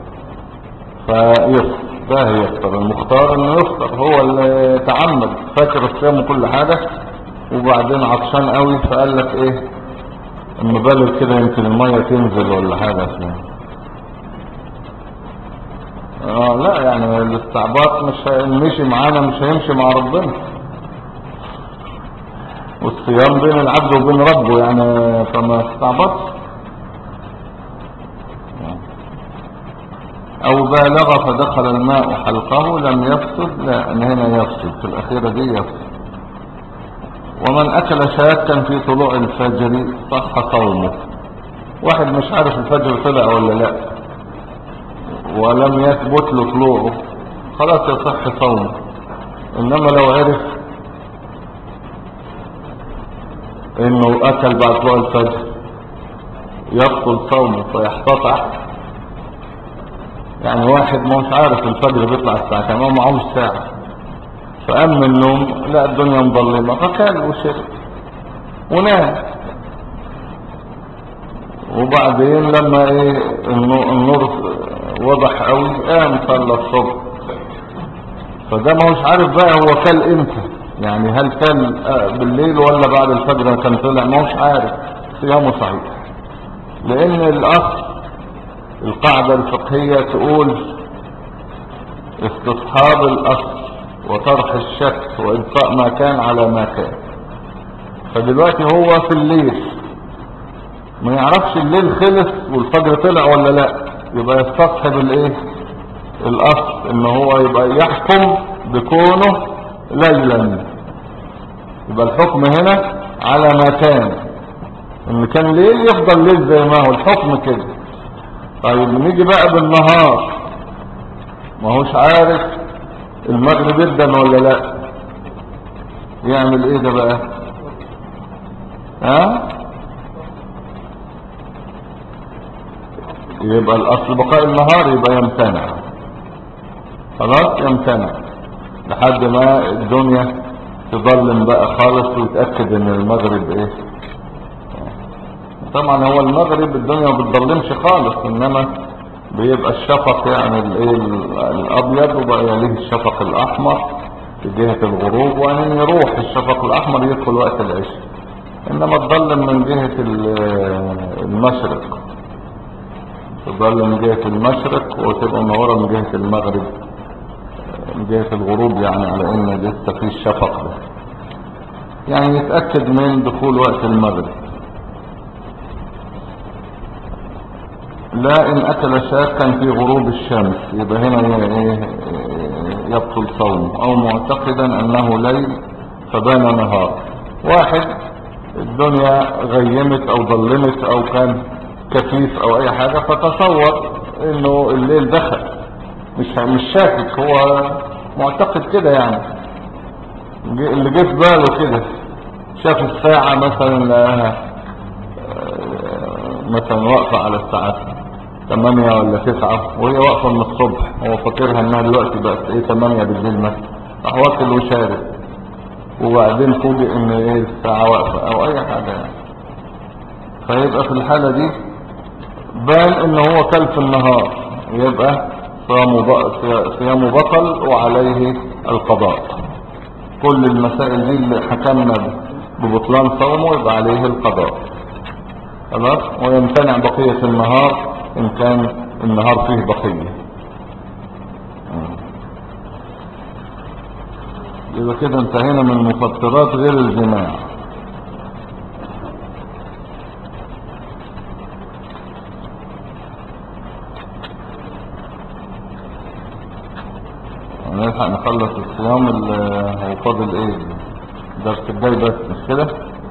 فيفطر ده يفطر المختار انه يفطر هو اللي تعمد فاكر الصيام وكل حاجة وبعدين عطشان قوي فقال لك ايه اما بالغ كده يمكن المية تنزل ولا حاجة اسمها اه لا يعني الاستعباط مش مشي معانا مش هيمشي مع ربنا والصيام بين العبد وبين ربه يعني فما استعبطش او بالغ فدخل الماء حلقه لم يفسد لا ان هنا يفسد في الاخيرة دي يفسد ومن اكل شاكا في طلوع الفجر صح صومه واحد مش عارف الفجر طلع ولا لا ولم يثبت له طلوعه خلاص يصح صومه انما لو عرف انه اكل بعد طلوع الفجر يبطل صومه فيحتطع يعني واحد ما مش عارف الفجر بيطلع الساعة كام هو معهوش ساعة فقام من النوم لا الدنيا مظلمة فكان وشرب ونام وبعدين لما ايه النور وضح قوي قام صلى الصبح فده ما هوش عارف بقى هو كل امتى يعني هل كان بالليل ولا بعد الفجر كان طلع ما هوش عارف صيامه صحيح لان الاصل القاعدة الفقهية تقول استصحاب الاصل وطرح الشك وابقاء ما كان على ما كان فدلوقتي هو في الليل ما يعرفش الليل خلص والفجر طلع ولا لا يبقى يستصحب الايه الاصل ان هو يبقى يحكم بكونه ليلا يبقى الحكم هنا على ما كان ان كان ليل يفضل ليل زي ما هو الحكم كده طيب نيجي بقى بالنهار ما هوش عارف المغرب يبدأ ولا لا يعمل ايه ده بقى ها يبقى الاصل بقاء النهار يبقى يمتنع خلاص يمتنع لحد ما الدنيا تظلم بقى خالص ويتأكد ان المغرب ايه طبعا هو المغرب الدنيا ما بتظلمش خالص انما بيبقى الشفق يعني الايه الابيض وبقى يليه الشفق الاحمر في جهة الغروب وبعدين يروح الشفق الاحمر يدخل وقت العشاء انما تظلم من جهة ال- المشرق تظل من جهة المشرق وتبقى منورة من جهة المغرب من جهة الغروب يعني على ان لسه في الشفق ده يعني يتأكد من دخول وقت المغرب لا ان اكل شاكا في غروب الشمس يبقى هنا ي- ايه يبطل صوم او معتقدا انه ليل فبان نهار واحد الدنيا غيمت او ظلمت او كان كثيف او اي حاجة فتصور انه الليل دخل مش مش شاكك هو معتقد كده يعني ج- اللي جه في باله كده شاف الساعة مثلا لقاها آه، مثلا واقفة على الساعات 8 ولا 9 وهي واقفة من الصبح هو فاكرها انها دلوقتي بقت ايه 8 بالليل مثلا راح واكل وشارب وبعدين فوجئ ان ايه الساعة واقفة او اي حاجة يعني فيبقى في الحالة دي بان ان هو كل في النهار يبقى صيامه ب- صيامه بطل وعليه القضاء كل المسائل دي اللي حكمنا ببطلان صومه يبقى عليه القضاء خلاص ويمتنع بقية النهار ان كان النهار فيه بقية يبقى كده انتهينا من مفطرات غير الجماع هنلحق نخلص الصيام اللي هو فاضل ايه الدرس الجاي بس مش كده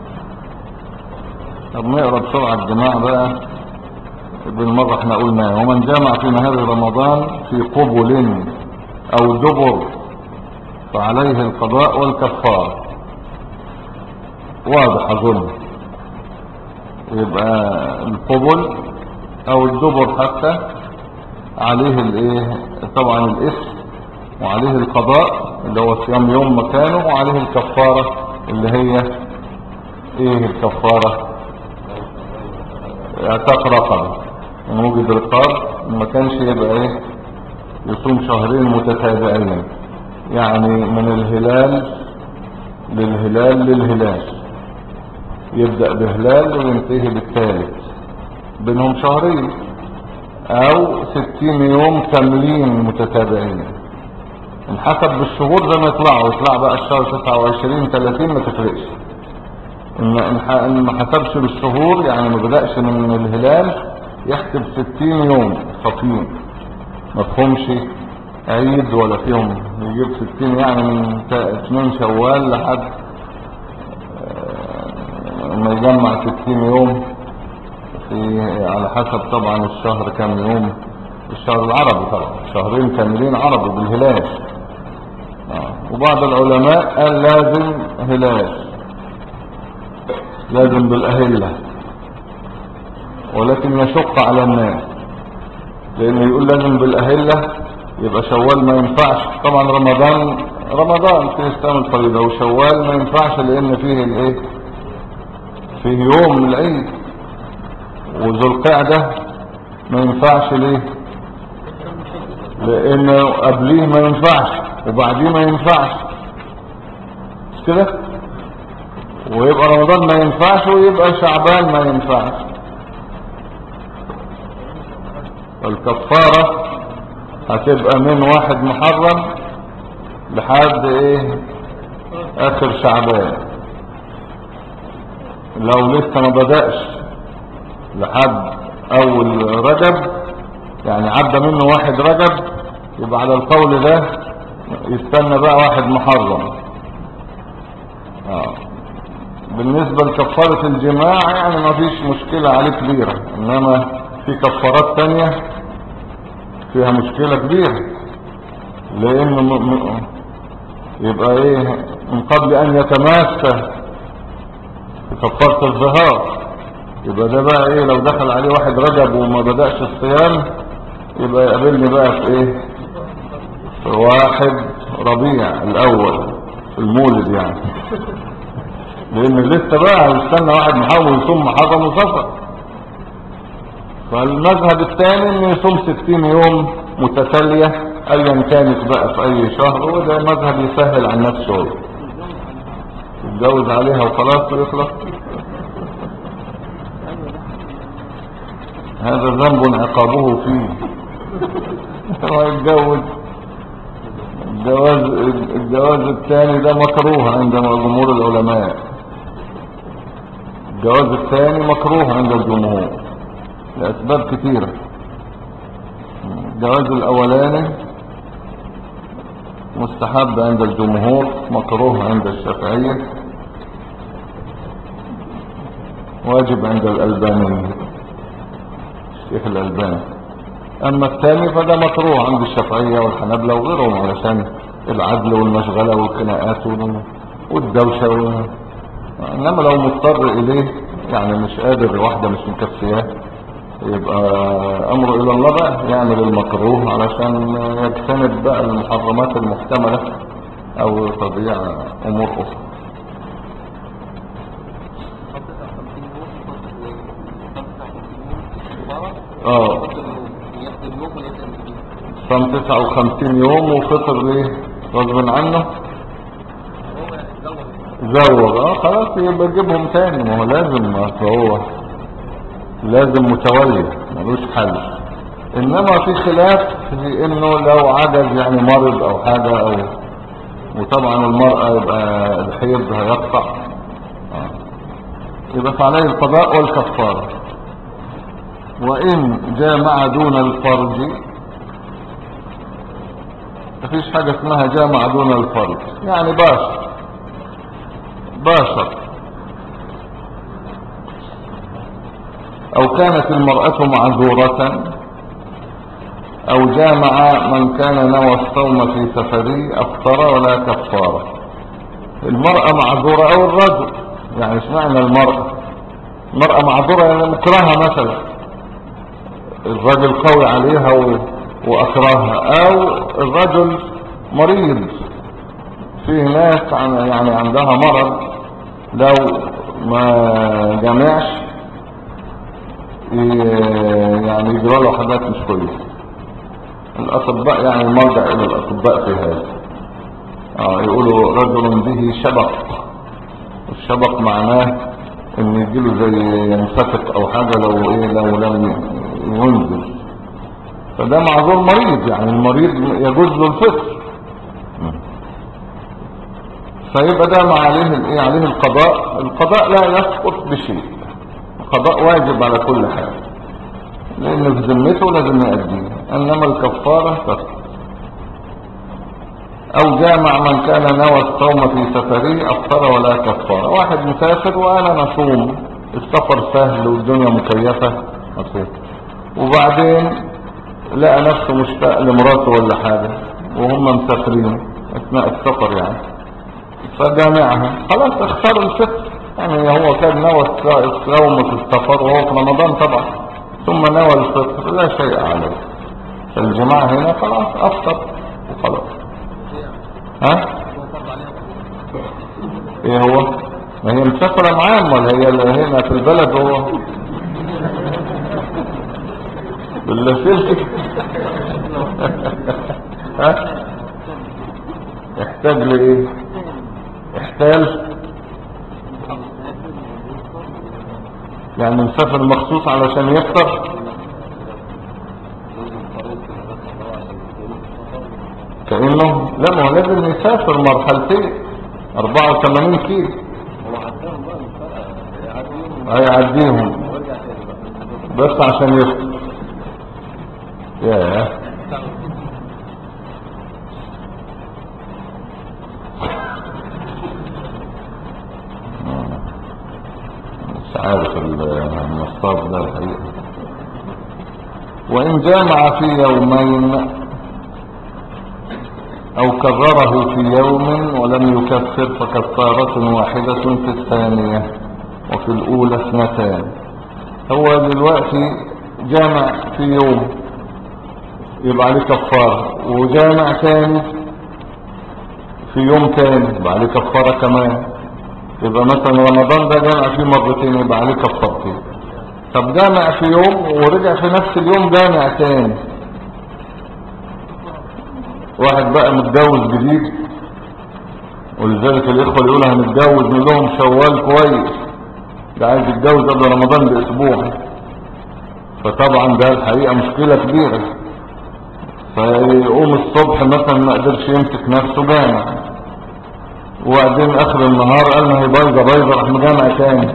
طب نقرا بسرعة الجماع بقى بالمرة احنا قلنا ومن جمع في نهار رمضان في قبل او دبر فعليه القضاء والكفار واضح اظن يبقى القبل او الدبر حتى عليه الايه طبعا الاثم وعليه القضاء اللي هو صيام يوم مكانه وعليه الكفارة اللي هي ايه الكفارة اعتاق رقبة ان وجد رقاب ما كانش يبقى ايه يصوم شهرين متتابعين يعني من الهلال للهلال للهلال يبدأ بهلال وينتهي بالثالث بينهم شهرين او ستين يوم كاملين متتابعين انحسب بالشهور زي ما يطلعوا يطلع بقى الشهر 29 30 ما تفرقش ان ان ح- إن ما حسبش بالشهور يعني ما بدأش من الهلال يحسب 60 يوم صافيين ما فيهمش عيد ولا فيهم يجيب 60 يعني من تا- 2 شوال لحد آه، ما يجمع 60 يوم في على حسب طبعا الشهر كام يوم الشهر العربي طبعا شهرين كاملين عربي بالهلال آه. وبعض العلماء قال لازم هلال لازم بالأهلة ولكن يشق على الناس لأنه يقول لازم بالأهلة يبقى شوال ما ينفعش طبعا رمضان رمضان في السنة الفريضة وشوال ما ينفعش لأن فيه الايه فيه يوم العيد وذو القعدة ما ينفعش ليه لأنه قبليه ما ينفعش وبعديه ما ينفعش مش كده ويبقى رمضان ما ينفعش ويبقى شعبان ما ينفعش الكفارة هتبقى من واحد محرم لحد ايه اخر شعبان لو لسه ما بدأش لحد اول رجب يعني عدى منه واحد رجب يبقى على القول ده يستنى بقى واحد محرم آه. بالنسبة لكفارة الجماع يعني ما فيش مشكلة عليه كبيرة انما في كفارات تانية فيها مشكلة كبيرة لان م... م... يبقى ايه من قبل ان يتماسى في كفارة الظهار يبقى ده بقى ايه لو دخل عليه واحد رجب وما بدأش الصيام يبقى يقابلني بقى في ايه في واحد ربيع الاول في المولد يعني لان لسه بقى هيستنى واحد محاول يصوم محرم وصفر فالمذهب الثاني انه يصوم 60 يوم متتالية ايا كانت بقى في اي شهر وده مذهب يسهل عن نفسه يتجوز عليها وخلاص ويخلص هذا ذنب عقابه فيه هو يتجوز الجواز الجواز الثاني ده مكروه عند جمهور العلماء الجواز الثاني مكروه عند الجمهور لأسباب كثيرة الجواز الأولاني مستحب عند الجمهور مكروه عند الشافعية واجب عند الألباني الشيخ الألباني أما الثاني فده مكروه عند الشافعية والحنابلة وغيرهم علشان العدل والمشغلة والخناقات والدوشة وال... إنما لو مضطر إليه يعني مش قادر واحدة مش مكفياه يبقى أمره إلى الله بقى يعمل المكروه علشان يجتنب بقى المحرمات المحتملة أو تضييع أمور أخرى اه صام 59 يوم وفطر ليه غصب عنه زوج اه خلاص يبقى يجيبهم تاني ما هو لازم اصل هو لازم متولي ملوش حل انما في خلاف في انه لو عجز يعني مرض او حاجة او وطبعا المرأة يبقى الحيض هيقطع آه. يبقى فعليه القضاء والكفارة وإن جامع دون الفرج مفيش حاجة اسمها جامع دون الفرج يعني باشر باشر أو كانت المرأة معذورة أو جامع من كان نوى الصوم في سفري أفطر ولا كفارة المرأة معذورة أو الرجل يعني اشمعنى المرأة المرأة معذورة يعني مكرهة مثلا الرجل قوي عليها و... واكرهها او الرجل مريض فيه ناس يعني عندها مرض لو ما جمعش يعني يجرى له حاجات مش كويسه الاطباء يعني مرجع الى الاطباء في هذا اه يقولوا رجل به شبق الشبق معناه ان يجيله زي ينفتق او حاجة لو ايه لو لم ينزل فده معذور مريض يعني المريض يجوز له الفطر فيبقى ده ما عليه الايه عليه القضاء القضاء لا يسقط بشيء القضاء واجب على كل حال لان في ذمته لازم يأديه انما الكفارة تسقط او جامع من كان نوى الصوم في سفره افطر ولا كفارة واحد مسافر وانا نصوم السفر سهل والدنيا مكيفة أصير. وبعدين لقى نفسه مشتاق لمراته ولا حاجة وهم مسافرين اثناء السفر يعني فجامعها خلاص اختار الفطر يعني هو كان نوى الصوم في السفر وهو في رمضان طبعا ثم نوى الفطر لا شيء عليه فالجماعة هنا خلاص افطر وخلاص ها ايه هو ما هي مسافرة معاه ولا هي اللي هنا في البلد هو ولا سلك ها يحتاج لايه احتاج يعني مسافر مخصوص علشان يفطر كأنه لا ما هو لازم يسافر مرحلتين 84 كيلو هيعديهم بس عشان يفطر ياه مش عارف المصطاد ده الحقيقة وإن جامع في يومين أو كرره في يوم ولم يكفر فكفارة واحدة في الثانية وفي الأولى اثنتان هو دلوقتي جامع في يوم يبقى عليه كفارة وجامع تاني في يوم تاني يبقى عليه كفارة كمان يبقى مثلا رمضان ده جامع فيه مرتين يبقى عليه كفارتين طب جامع في يوم ورجع في نفس اليوم جامع تاني واحد بقى متجوز جديد ولذلك الاخوة اللي يقولوا هنتجوز من لهم شوال كويس ده عايز يتجوز قبل رمضان باسبوع فطبعا ده الحقيقة مشكلة كبيرة فيقوم الصبح مثلا ما قدرش يمسك نفسه جامع وبعدين اخر النهار قال ما هي بايظه بايظه راح مجامع تاني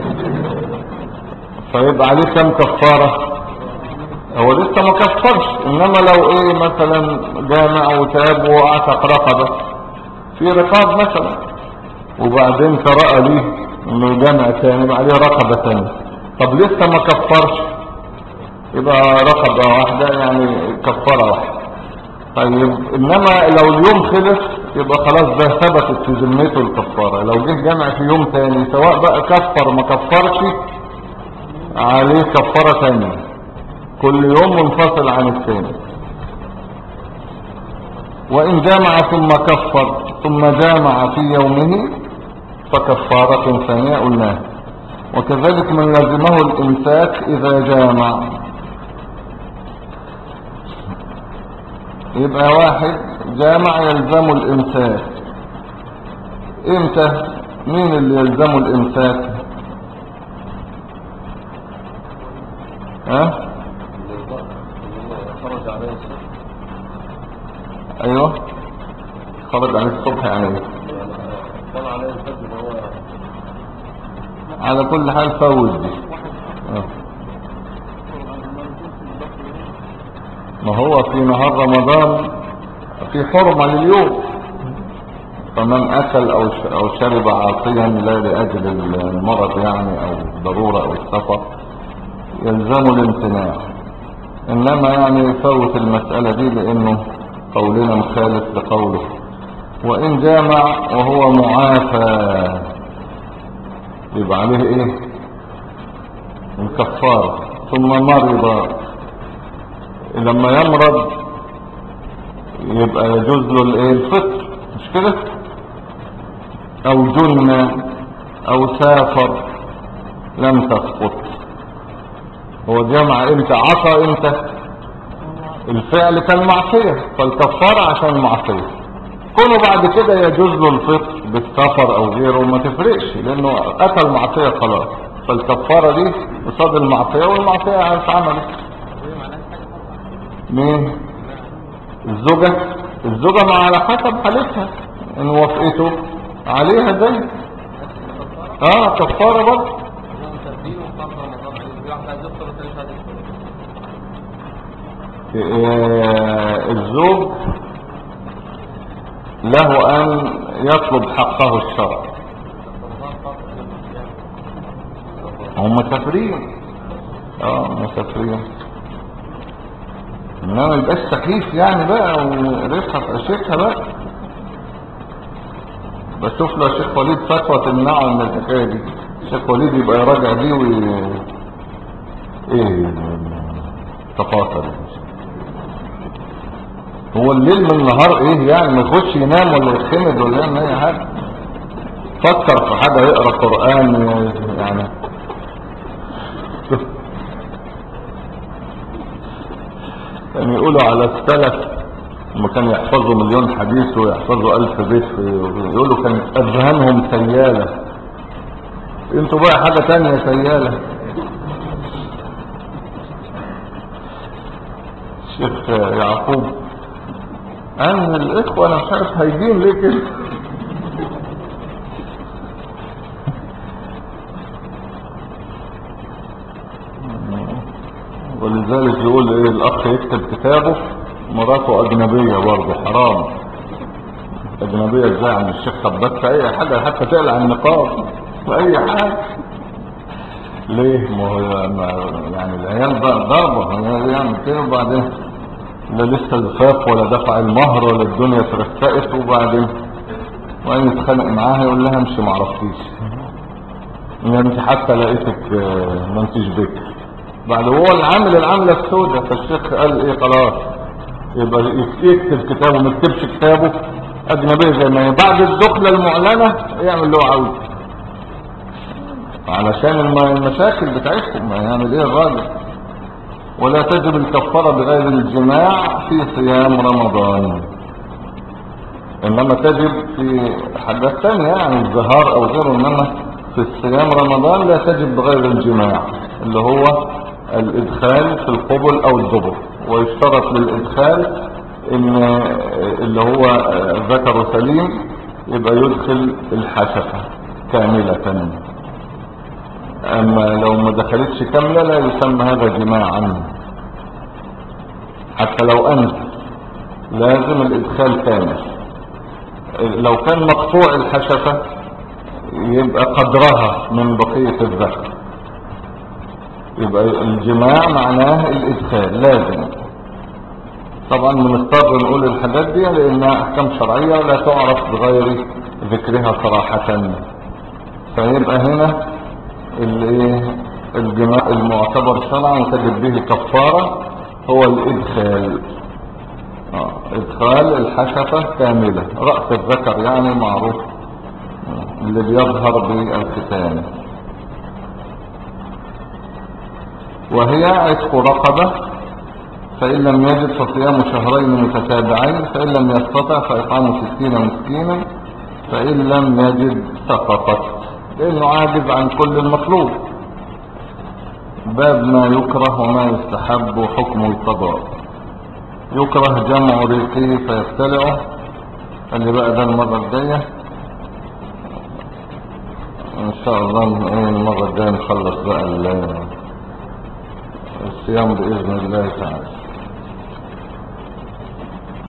فيبقى عليه كم كفاره هو لسه ما كفرش انما لو ايه مثلا جامع وتاب واعتق رقبه في رقاب مثلا وبعدين ترأى ليه انه جامع تاني يبقى عليه رقبه تاني طب لسه ما كفرش يبقى رقبه واحده يعني كفاره واحده طيب انما لو اليوم خلص يبقى خلاص ده ثبتت في ذمته الكفاره لو جه جمع في يوم تاني سواء بقى كفر ما كفرش عليه كفاره تانية كل يوم منفصل عن الثاني وان جامع ثم كفر ثم جامع في يومه فكفارة ثانية قلناها وكذلك من لزمه الامساك اذا جامع يبقى واحد جامع يلزم الامساك امتى مين اللي يلزمه الامساك ها خرج عليه الصبح ايوه خرج عن الصبح يعني إيه؟ طلع عليه الفجر هو على كل حال فوز دي آه. ما هو في نهار رمضان في حرمة لليوم فمن أكل أو ش- أو شرب عاصيا لا لأجل المرض يعني أو ضرورة أو السفر يلزم الامتناع إنما يعني يفوت المسألة دي لأنه قولنا مخالف لقوله وإن جامع وهو معافى يبقى عليه إيه الكفارة ثم مرض لما يمرض يبقى يجوز له الايه الفطر مش كده او جن او سافر لم تسقط هو جمع امتى عصى امتى الفعل كان معصية فالكفارة عشان المعصية كونه بعد كده يجوز له الفطر بالسفر او غيره ما تفرقش لانه اتى المعصية خلاص فالكفارة دي قصاد المعصية والمعصية هتتعمل مين الزوجة الزوجة ما على حسب حالتها ان وافقته عليها زي اه كفارة برضه يوم تبديل وقام رمضان عليه في واحد عايز يفطر والتاني مش عايز يفطر آه، الزوج له ان يطلب حقه الشرعي رمضان فاطر يوم الصيام هم مسافرين اه مسافرين انما ما يبقاش سخيف يعني بقى ورفعه في اشيكها بقى بشوف له يا شيخ وليد فتوى تمنعه من الحكايه دي الشيخ وليد يبقى يراجع دي وي ايه التفاصيل دي؟ هو الليل من النهار ايه يعني ما يخش ينام ولا يتخمد ولا يعمل اي حاجه فكر في حاجه يقرا قران يعني كان يقولوا على السلف لما كانوا يحفظوا مليون حديث ويحفظوا ألف بيت في- يقولوا كانت أذهانهم سيالة انتوا بقى حاجة تانية سيالة الشيخ يعقوب أن الإخوة أنا مش عارف هيجين ليه كده ولذلك يقول ايه الاخ يكتب كتابه مراته اجنبية برضه حرام اجنبية ازاي عن الشيخ طب بس اي حاجة حتى تقلع النقاب في اي حاجة ليه ما هو ما- يعني العيال بقى ضربة هي يعمل كده وبعدين لا لسه الفاف ولا دفع المهر ولا الدنيا ترفقت وبعدين وبعدين يتخانق معاها يقول لها امشي معرفتيش ان انت حتى لقيتك آه، ما انتش بكر بعد هو اللي عامل العملة السوداء فالشيخ قال ايه خلاص يبقى يك- يكتب كتابه ما يكتبش كتابه اجنبية زي ما هي بعد الدخلة المعلنة يعمل اللي هو عاوزه علشان الم- المشاكل بتاعتكم ما يعمل ايه الراجل ولا تجب الكفارة بغير الجماع في صيام رمضان انما تجب في حاجات تانية يعني الزهار او غيره انما في الصيام رمضان لا تجب بغير الجماع اللي هو الادخال في القبل او الدبر ويشترط للادخال ان اللي هو ذكر سليم يبقى يدخل الحشفة كاملة اما لو ما دخلتش كاملة لا يسمى هذا جماعا حتى لو انت لازم الادخال كامل لو كان مقطوع الحشفة يبقى قدرها من بقية الذكر يبقى الجماع معناه الادخال لازم طبعا بنضطر نقول الحاجات دي لانها احكام شرعية ولا تعرف بغير ذكرها صراحة فيبقى هنا الايه الجماع المعتبر شرعا وتجب به كفارة هو الادخال آه، ادخال الحشفة كاملة رأس الذكر يعني معروف اللي بيظهر بالختان وهي عتق رقبة فإن لم يجد فصيام شهرين متتابعين فإن لم يستطع فإطعام ستين مسكينا فإن لم يجد سقطت لأنه عاجز عن كل المطلوب باب ما يكره وما يستحب وحكم القضاء يكره جمع ريقه فيبتلعه اللي بقى ده المرة الجاية ان شاء الله ايه المرة الجاية نخلص بقى ال- الصيام بإذن الله تعالى